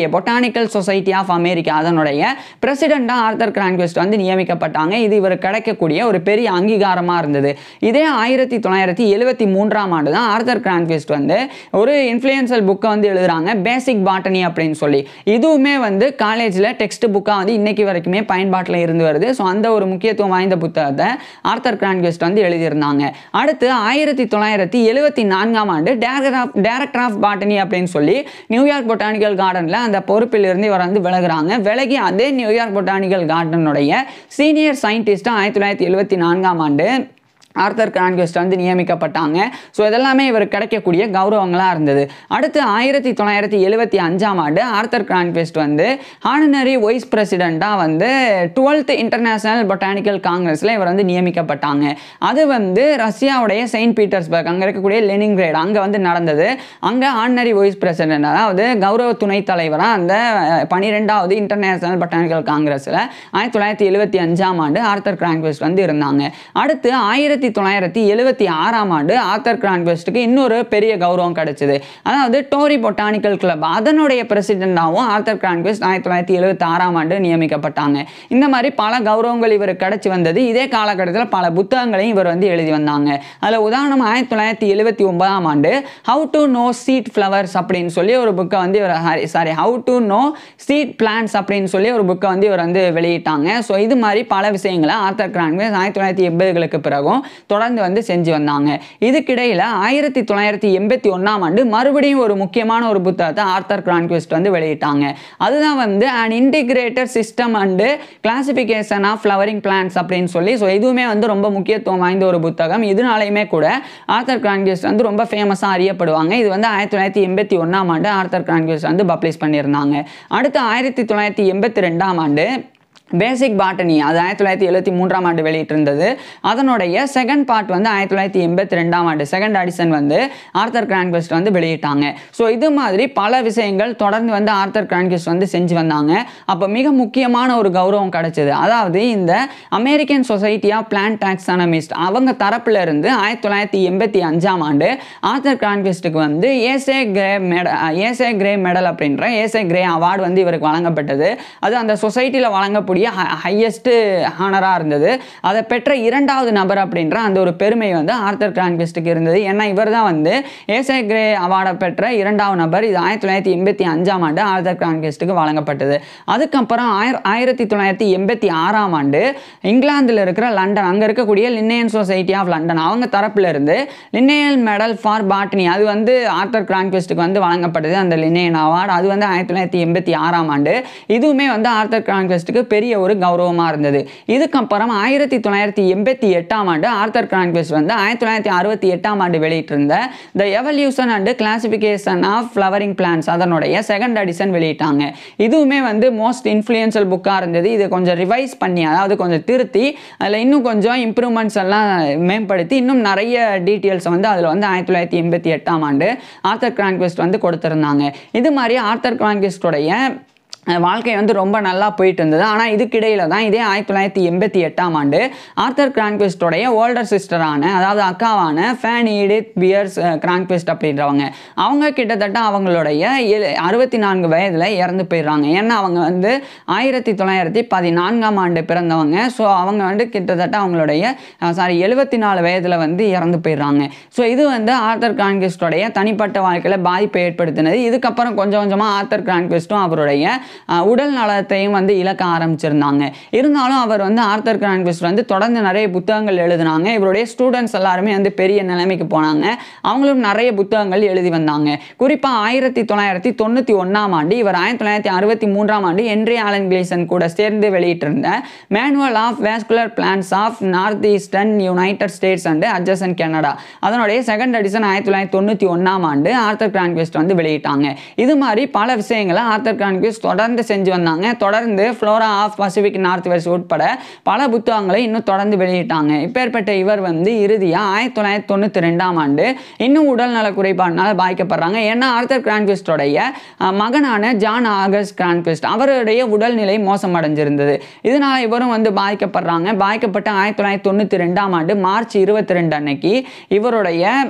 botanical society of America அதனுடைய பிரசிடெண்டாக ஆர்த்தர் கிரான்குவெஸ்ட் வந்து நியமிக்கப்பட்டாங்க இது இவர் கிடைக்கக்கூடிய ஒரு பெரிய அங்கீகாரமாக இருந்தது இதே ஆயிரத்தி தொள்ளாயிரத்தி எழுவத்தி மூன்றாம் ஆண்டு தான் ஆர்த்தர் கிரான்குவெஸ்ட் வந்து ஒரு இன்ஃப்ளூயன்சல் புக்கை வந்து எழுதுறாங்க பேசிக் பாட்டனி அப்படின்னு சொல்லி இதுவுமே வந்து காலேஜில் டெக்ஸ்ட் புக்காக வந்து இன்னைக்கு வரைக்குமே பயன்பாட்டில் இருந்து வருது ஸோ அந்த ஒரு முக்கியத்துவம் வாய்ந்த புத்தகத்தை ஆர்த்தர் கிரான்குவெஸ்ட் வந்து எழுதியிருந்தாங்க அடுத்து ஆயிரத்தி தொள்ளாயிரத்தி எழுவத்தி நான்காம் ஆண்டு director of director of botany அப்படின்னு சொல்லி நியூயார்க் பொட்டானிக்கல் கார்டனில் அந்த பொறுப்பில் இருந்து இவர் வந்து விலகுறாங்க விலகி அதே நியூயார்க் பொட்டானிக்கல் கார்டனுடைய சீனியர் சயின்டிஸ்ட்டாக ஆயிரத்தி தொள்ளாயிரத்தி எழுவத்தி நான்காம் ஆண்டு ஆர்த்தர் கிரான்குவெஸ்ட் வந்து நியமிக்கப்பட்டாங்க ஸோ இதெல்லாமே இவருக்கு கிடைக்கக்கூடிய கௌரவங்களாக இருந்தது அடுத்து ஆயிரத்தி தொள்ளாயிரத்தி எழுவத்தி அஞ்சாம் ஆண்டு ஆர்த்தர் கிரான்குவெஸ்ட் வந்து ஹானனரி வைஸ் பிரசிடெண்ட்டாக வந்து டுவெல்த் இன்டர்நேஷனல் பொட்டானிக்கல் காங்கிரஸில் இவர் வந்து நியமிக்கப்பட்டாங்க அது வந்து ரஷ்யாவுடைய செயின்ட் பீட்டர்ஸ்பர்க் அங்கே இருக்கக்கூடிய லெனின்கிரேட் அங்கே வந்து நடந்தது அங்கே ஆர்டினரி வைஸ் பிரசிடென்ட் அதாவது கௌரவ துணைத் தலைவராக அந்த பனிரெண்டாவது இன்டர்நேஷனல் பொட்டானிக்கல் காங்கிரஸில் ஆயிரத்தி தொள்ளாயிரத்தி எழுவத்தி அஞ்சாம் ஆண்டு ஆர்த்தர் கிரான்குவெஸ்ட் வந்து இருந்தாங்க அடுத்து ஆயிரத்தி தொள்ளாயிரத்தி எழுவத்தி ஆறாம் ஆண்டு ஆர்த்தர் கிரான்குவெஸ்ட்டுக்கு இன்னொரு பெரிய கௌரவம் கிடைச்சது அதாவது டோரி பொட்டானிக்கல் கிளப் அதனுடைய பிரசிடெண்டாகவும் ஆர்த்தர் கிரான்குவெஸ்ட் ஆயிரத்தி தொள்ளாயிரத்தி எழுவத்தி ஆறாம் ஆண்டு நியமிக்கப்பட்டாங்க இந்த மாதிரி பல கௌரவங்கள் இவருக்கு கிடைச்சி வந்தது இதே காலகட்டத்தில் பல புத்தகங்களையும் இவர் வந்து எழுதி வந்தாங்க அதில் உதாரணம் ஆயிரத்தி தொள்ளாயிரத்தி எழுவத்தி ஒன்பதாம் ஆண்டு how to know seed flowers அப்படின்னு சொல்லி ஒரு புக்கை வந்து இவர் sorry how to know seed plants அப்படின்னு சொல்லி ஒரு புக்கை வந்து இவர் வந்து வெளியிட்டாங்க ஸோ இது மாதிரி பல விஷயங்களை ஆர்த்தர் கிரான்குவெஸ்ட் ஆயிரத்தி தொள்ளாயிரத்தி எண்பதுகளுக்கு பிறகும் தொடர்ந்து வந்து செஞ்சு வந்தாங்க இதுக்கிடையில் ஆயிரத்தி தொள்ளாயிரத்தி எண்பத்தி ஒன்றாம் ஆண்டு மறுபடியும் ஒரு முக்கியமான ஒரு புத்தகத்தை ஆர்த்தர் கிரான்குவெஸ்ட் வந்து வெளியிட்டாங்க அதுதான் வந்து an integrated system and classification of flowering plants அப்படின்னு சொல்லி ஸோ இதுவுமே வந்து ரொம்ப முக்கியத்துவம் வாய்ந்த ஒரு புத்தகம் இதனாலையுமே கூட ஆர்த்தர் கிரான்குவெஸ்ட் வந்து ரொம்ப ஃபேமஸாக அறியப்படுவாங்க இது வந்து ஆயிரத்தி தொள்ளாயிரத்தி எண்பத்தி ஒன்றாம் ஆண்டு ஆர்த்தர் கிரான்குவெஸ்ட் வந்து பப்ளிஷ் பண்ணியிருந்தாங்க அடுத்து ஆயிரத்தி தொள்ளாயிரத்தி எண்பத்தி ரெண்டாம் ஆண்டு பேசிக் பாட்டனி அது ஆயிரத்தி தொள்ளாயிரத்தி எழுபத்தி மூன்றாம் ஆண்டு வெளியிட்டிருந்தது அதனுடைய செகண்ட் பார்ட் வந்து ஆயிரத்தி தொள்ளாயிரத்தி எண்பத்தி ரெண்டாம் ஆண்டு செகண்ட் அடிஷன் வந்து ஆர்த்தர் கிரான்குவெஸ்ட் வந்து வெளியிட்டாங்க ஸோ இது மாதிரி பல விஷயங்கள் தொடர்ந்து வந்து ஆர்த்தர் கிரான்குவெஸ்ட் வந்து செஞ்சு வந்தாங்க அப்போ மிக முக்கியமான ஒரு கௌரவம் கிடைச்சது அதாவது இந்த American society of plant taxonomist அவங்க தரப்புல இருந்து ஆயிரத்தி தொள்ளாயிரத்தி எண்பத்தி அஞ்சாம் ஆண்டு ஆர்த்தர் கிரான்குவெஸ்ட்டுக்கு வந்து Asa Gray med Asa Gray medal அப்படின்ற ஏசே கிரே அவார்டு வந்து இவருக்கு வழங்கப்பட்டது அது அந்த சொசைட்டியில் வழங்கக்கூடிய ஹையஸ்ட் ஹானராக இருந்தது அதை பெற்ற இரண்டாவது நபர் அப்படின்ற அந்த ஒரு பெருமை வந்து ஆர்த்தர் கிரான்குவெஸ்ட்டுக்கு இருந்தது ஏன்னா இவர் தான் வந்து ஏசே கிரே அவார்டை பெற்ற இரண்டாவது நபர் இது ஆயிரத்தி தொள்ளாயிரத்தி எண்பத்தி அஞ்சாம் ஆண்டு ஆர்த்தர் கிரான்குவெஸ்ட்டுக்கு வழங்கப்பட்டது அதுக்கப்புறம் ஆயிர ஆயிரத்தி தொள்ளாயிரத்தி எண்பத்தி ஆறாம் ஆண்டு இங்கிலாந்தில் இருக்கிற லண்டன் அங்கே இருக்கக்கூடிய லின்னேயன் சொசைட்டி ஆஃப் லண்டன் அவங்க தரப்புல இருந்து லின்னேயல் மெடல் ஃபார் பாட்னி அது வந்து ஆர்த்தர் கிரான்குவெஸ்ட்டுக்கு வந்து வழங்கப்பட்டது அந்த லின்னேயன் அவார்டு அது வந்து ஆயிரத்தி தொள்ளாயிரத்தி எண்பத்தி ஆறாம் ஆண்டு இதுவுமே வந்து ஆர்த்தர் கிரான்குவெஸ்ட்டுக்கு பெரிய ஒரு கௌரவமாக இருந்தது இதுக்கப்புறம் ஆயிரத்தி தொள்ளாயிரத்தி எண்பத்தி எட்டாம் ஆண்டு ஆர்த்தர் கிரான்குவெஸ்ட் வந்து ஆயிரத்தி தொள்ளாயிரத்தி அறுபத்தி எட்டாம் ஆண்டு வெளியிட்டிருந்த the evolution and classification of flowering plants அதனுடைய செகண்ட் எடிஷன் வெளியிட்டாங்க இதுவுமே வந்து மோஸ்ட் இன்ஃப்ளூயன்ஷியல் புக்காக இருந்தது இதை கொஞ்சம் ரிவைஸ் பண்ணி அதாவது கொஞ்சம் திருத்தி அதில் இன்னும் கொஞ்சம் இம்ப்ரூவ்மெண்ட்ஸ் எல்லாம் மேம்படுத்தி இன்னும் நிறைய டீட்டெயில்ஸ் வந்து அதில் வந்து ஆயிரத்தி தொள்ளாயிரத்தி எண்பத்தி எட்டாம் ஆண்டு ஆர்த்தர் கிரான்குவெஸ்ட் வந்து கொடுத்துருந்தாங்க இது மாதிரி ஆர்த்தர் கிரான்குவெஸ்டோடைய அஹ் வாழ்க்கை வந்து ரொம்ப நல்லா போயிட்டு இருந்தது ஆனால் இதுக்கிடையில தான் இதே ஆயிரத்தி தொள்ளாயிரத்தி எண்பத்தி எட்டாம் ஆண்டு ஆர்த்தர் கிரான்குவெஸ்டோடைய ஓல்டர் சிஸ்டரான அதாவது அக்காவான ஃபேன் ஈடித் பியர்ஸ் கிரான்குவெஸ்ட் அப்படின்றவங்க அவங்க கிட்டத்தட்ட அவங்களுடைய எழு- அறுபத்தி நான்கு வயதில் இறந்து போயிடுறாங்க ஏன்னா அவங்க வந்து ஆயிரத்தி தொள்ளாயிரத்தி பதினான்காம் ஆண்டு பிறந்தவங்க ஸோ அவங்க வந்து கிட்டத்தட்ட அவங்களுடைய சாரி எழுபத்தி நாலு வயதில் வந்து இறந்து போயிடுறாங்க ஸோ இது வந்து ஆர்த்தர் கிரான்குவெஸ்டோடைய தனிப்பட்ட வாழ்க்கையில் பாதிப்பை ஏற்படுத்தினது இதுக்கப்புறம் கொஞ்சம் கொஞ்சமாக ஆர்த்தர் கிரான்குவெஸ்ட்டும் அவருடைய அஹ், உடல் நலத்தையும் வந்து இழக்க ஆரம்பிச்சிருந்தாங்க இருந்தாலும் அவர் வந்து ஆர்த்தர் கிரான்குவெஸ்ட் வந்து தொடர்ந்து நிறைய புத்தகங்கள் எழுதினாங்க இவருடைய ஸ்டூடெண்ட்ஸ் எல்லாருமே வந்து பெரிய நிலைமைக்கு போனாங்க அவங்களும் நிறைய புத்தகங்கள் எழுதி வந்தாங்க குறிப்பாக ஆயிரத்தி தொள்ளாயிரத்தி தொண்ணூற்றி ஒன்றாம் ஆண்டு இவர் ஆயிரத்தி தொள்ளாயிரத்தி அறுபத்தி மூன்றாம் ஆண்டு ஹென்ரி ஆலன் கிளேசன் கூட சேர்ந்து வெளியிட்டிருந்த manual of vascular plants of north eastern United States and adjacent Canada அதனுடைய செகண்ட் எடிஷன் ஆயிரத்தி தொள்ளாயிரத்தி தொண்ணூற்றி ஒன்றாம் ஆண்டு ஆர்த்தர் கிரான்குவெஸ்ட் வந்து வெளியிட்டாங்க இது மாதிரி பல விஷயங்களை ஆர்த்தர் கிரான்குவெஸ்ட் தொடர்ந்து செஞ்சு வந்தாங்க தொடர்ந்து flora of Pacific north west உட்பட பல புத்தகங்களை இன்னும் தொடர்ந்து வெளியிட்டாங்க இப்பேற்பட்ட இவர் வந்து இறுதியாக ஆயிரத்தி தொள்ளாயிரத்தி தொண்ணூற்றி ரெண்டாம் ஆண்டு இன்னும் உடல்நல குறைபாடுனால பாதிக்கப்படுறாங்க ஏன்னா ஆர்த்தர் கிரான்குவெஸ்டோடைய அஹ், மகனான ஜான் ஆகஸ்ட் கிரான்குவெஸ்ட் அவருடைய உடல்நிலை மோசமடைஞ்சிருந்தது இதனால இவரும் வந்து பாதிக்கப்படுறாங்க பாதிக்கப்பட்ட ஆயிரத்தி தொள்ளாயிரத்தி தொண்ணூற்றி ரெண்டாம் ஆண்டு மார்ச் இருபத்தி ரெண்டு அன்னைக்கு இவருடைய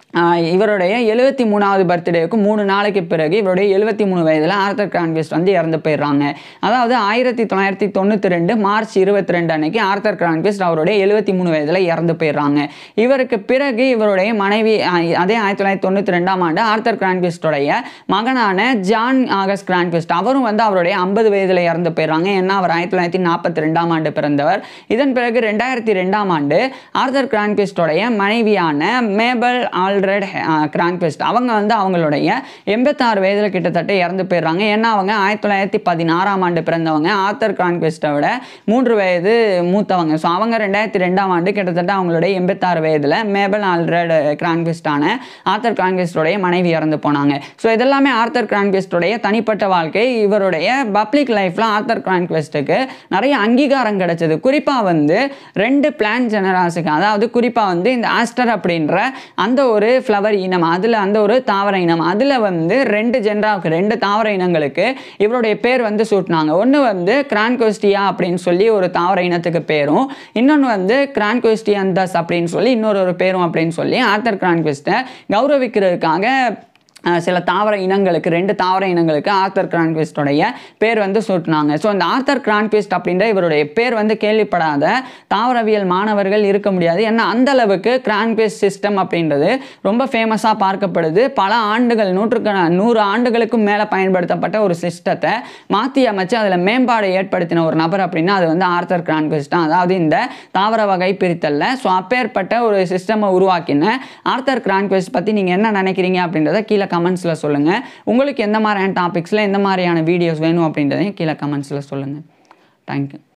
ஆஹ் இவருடைய எழுபத்தி மூணாவது பர்த்டேக்கு மூணு நாளைக்கு பிறகு இவருடைய எழுபத்தி மூணு வயதில் ஆர்த்தர் கிரான்குவிஸ்ட் வந்து இறந்து போயிடுறாங்க அதாவது ஆயிரத்தி தொள்ளாயிரத்தி தொண்ணூற்றி ரெண்டு மார்ச் இருபத்தி ரெண்டு அன்னைக்கு ஆர்த்தர் கிரான்குவிஸ்ட் அவருடைய எழுபத்தி மூணு வயதில் இறந்து போயிடுறாங்க இவருக்கு பிறகு இவருடைய மனைவி ஆஹ் அதே ஆயிரத்தி தொள்ளாயிரத்தி தொண்ணூற்றி ரெண்டாம் ஆண்டு ஆர்த்தர் கிரான்குவிஸ்டோடைய மகனான ஜான் ஆகஸ்ட் கிரான்குவிஸ்ட் அவரும் வந்து அவருடைய ஐம்பது வயதில் இறந்து போயிடுறாங்க ஏன்னா அவர் ஆயிரத்தி தொள்ளாயிரத்தி நாற்பத்தி ரெண்டாம் ஆண்டு பிறந்தவர் இதன் பிறகு ரெண்டாயிரத்தி ரெண்டாம் ஆண்டு ஆர்த்தர் கிரான்குவிஸ்டோடைய மனைவியான மேபல் ஆல்ரெட் கிரான்குவிஸ்ட் அவங்க வந்து அவங்களுடைய எண்பத்தாறு வயதில் கிட்டத்தட்ட இறந்து போயிடுறாங்க ஏன்னா அவங்க ஆயிரத்தி தொள்ளாயிரத்தி பதினாறாம் ஆண்டு பிறந்தவங்க ஆர்த்தர் கிரான்குவிஸ்ட்டை விட மூன்று வயது மூத்தவங்க ஸோ அவங்க ரெண்டாயிரத்தி ரெண்டாம் ஆண்டு கிட்டத்தட்ட அவங்களுடைய எண்பத்தாறு வயதில் மேபல் ஆல்ரெட் கிரான்குவிஸ்டான ஆர்த்தர் கிரான்குவிஸ்டோடைய மனைவி இறந்து போனாங்க ஸோ இதெல்லாமே ஆர்த்தர் கிரான்குவிஸ்டோடைய தனிப்பட்ட வாழ்க்கை இவருடைய பப்ளிக் லைஃப்பில் ஆர்த்தர் கிரான்குவிஸ்ட்டுக்கு நிறைய அங்கீகாரம் கிடைச்சது குறிப்பாக வந்து ரெண்டு பிளான் ஜெனராஸுக்கு அதாவது குறிப்பாக வந்து இந்த ஆஸ்டர் அப்படின்ற அந்த ஒரு ஃப்ளவர் இனம் அதில் அந்த ஒரு தாவர இனம் அதில் வந்து ரெண்டு ஜென்ராவுக்கு ரெண்டு தாவர இனங்களுக்கு இவருடைய பேர் வந்து சூட்டினாங்க ஒன்று வந்து கிரான்கோஸ்டியா அப்படின்னு சொல்லி ஒரு தாவர இனத்துக்கு பேரும் இன்னொன்று வந்து கிரான்கோஸ்டியந்தஸ் அப்படின்னு சொல்லி இன்னொரு ஒரு பேரும் அப்படின்னு சொல்லி ஆர்த்தர் கிரான்குவிஸ்ட்டை கௌரவிக்கிறதுக்காக அஹ் சில தாவர இனங்களுக்கு ரெண்டு தாவர இனங்களுக்கு ஆர்த்தர் கிரான்குவிஸ்டோடைய பேர் வந்து சூட்டினாங்க ஸோ இந்த ஆர்த்தர் கிரான்குவிஸ்ட் அப்படின்ற இவருடைய பேர் வந்து கேள்விப்படாத தாவரவியல் மாணவர்கள் இருக்க முடியாது ஏன்னா அந்த அளவுக்கு கிரான்குவிஸ்ட் சிஸ்டம் அப்படின்றது ரொம்ப ஃபேமஸாக பார்க்கப்படுது பல ஆண்டுகள் நூற்றுக்கண நூறு ஆண்டுகளுக்கும் மேலே பயன்படுத்தப்பட்ட ஒரு சிஸ்டத்தை மாற்றி அமைச்சு அதில் மேம்பாடு ஏற்படுத்தின ஒரு நபர் அப்படின்னா அது வந்து ஆர்த்தர் கிரான்குவிஸ்ட் தான் அதாவது இந்த தாவர வகை பிரித்தல்ல ஸோ அப்பேற்பட்ட ஒரு சிஸ்டமை உருவாக்கின ஆர்த்தர் கிரான்குவிஸ்ட் பற்றி நீங்கள் என்ன நினைக்கிறீங்க அப்படின்றத கீழே கமெண்ட்ஸில் சொல்லுங்கள் உங்களுக்கு எந்த மாதிரியான டாபிக்ஸில் எந்த மாதிரியான வீடியோஸ் வேணும் அப்படின்றதையும் கீழே கமெண்ட்ஸில் சொல்லுங்கள் தேங்க்யூ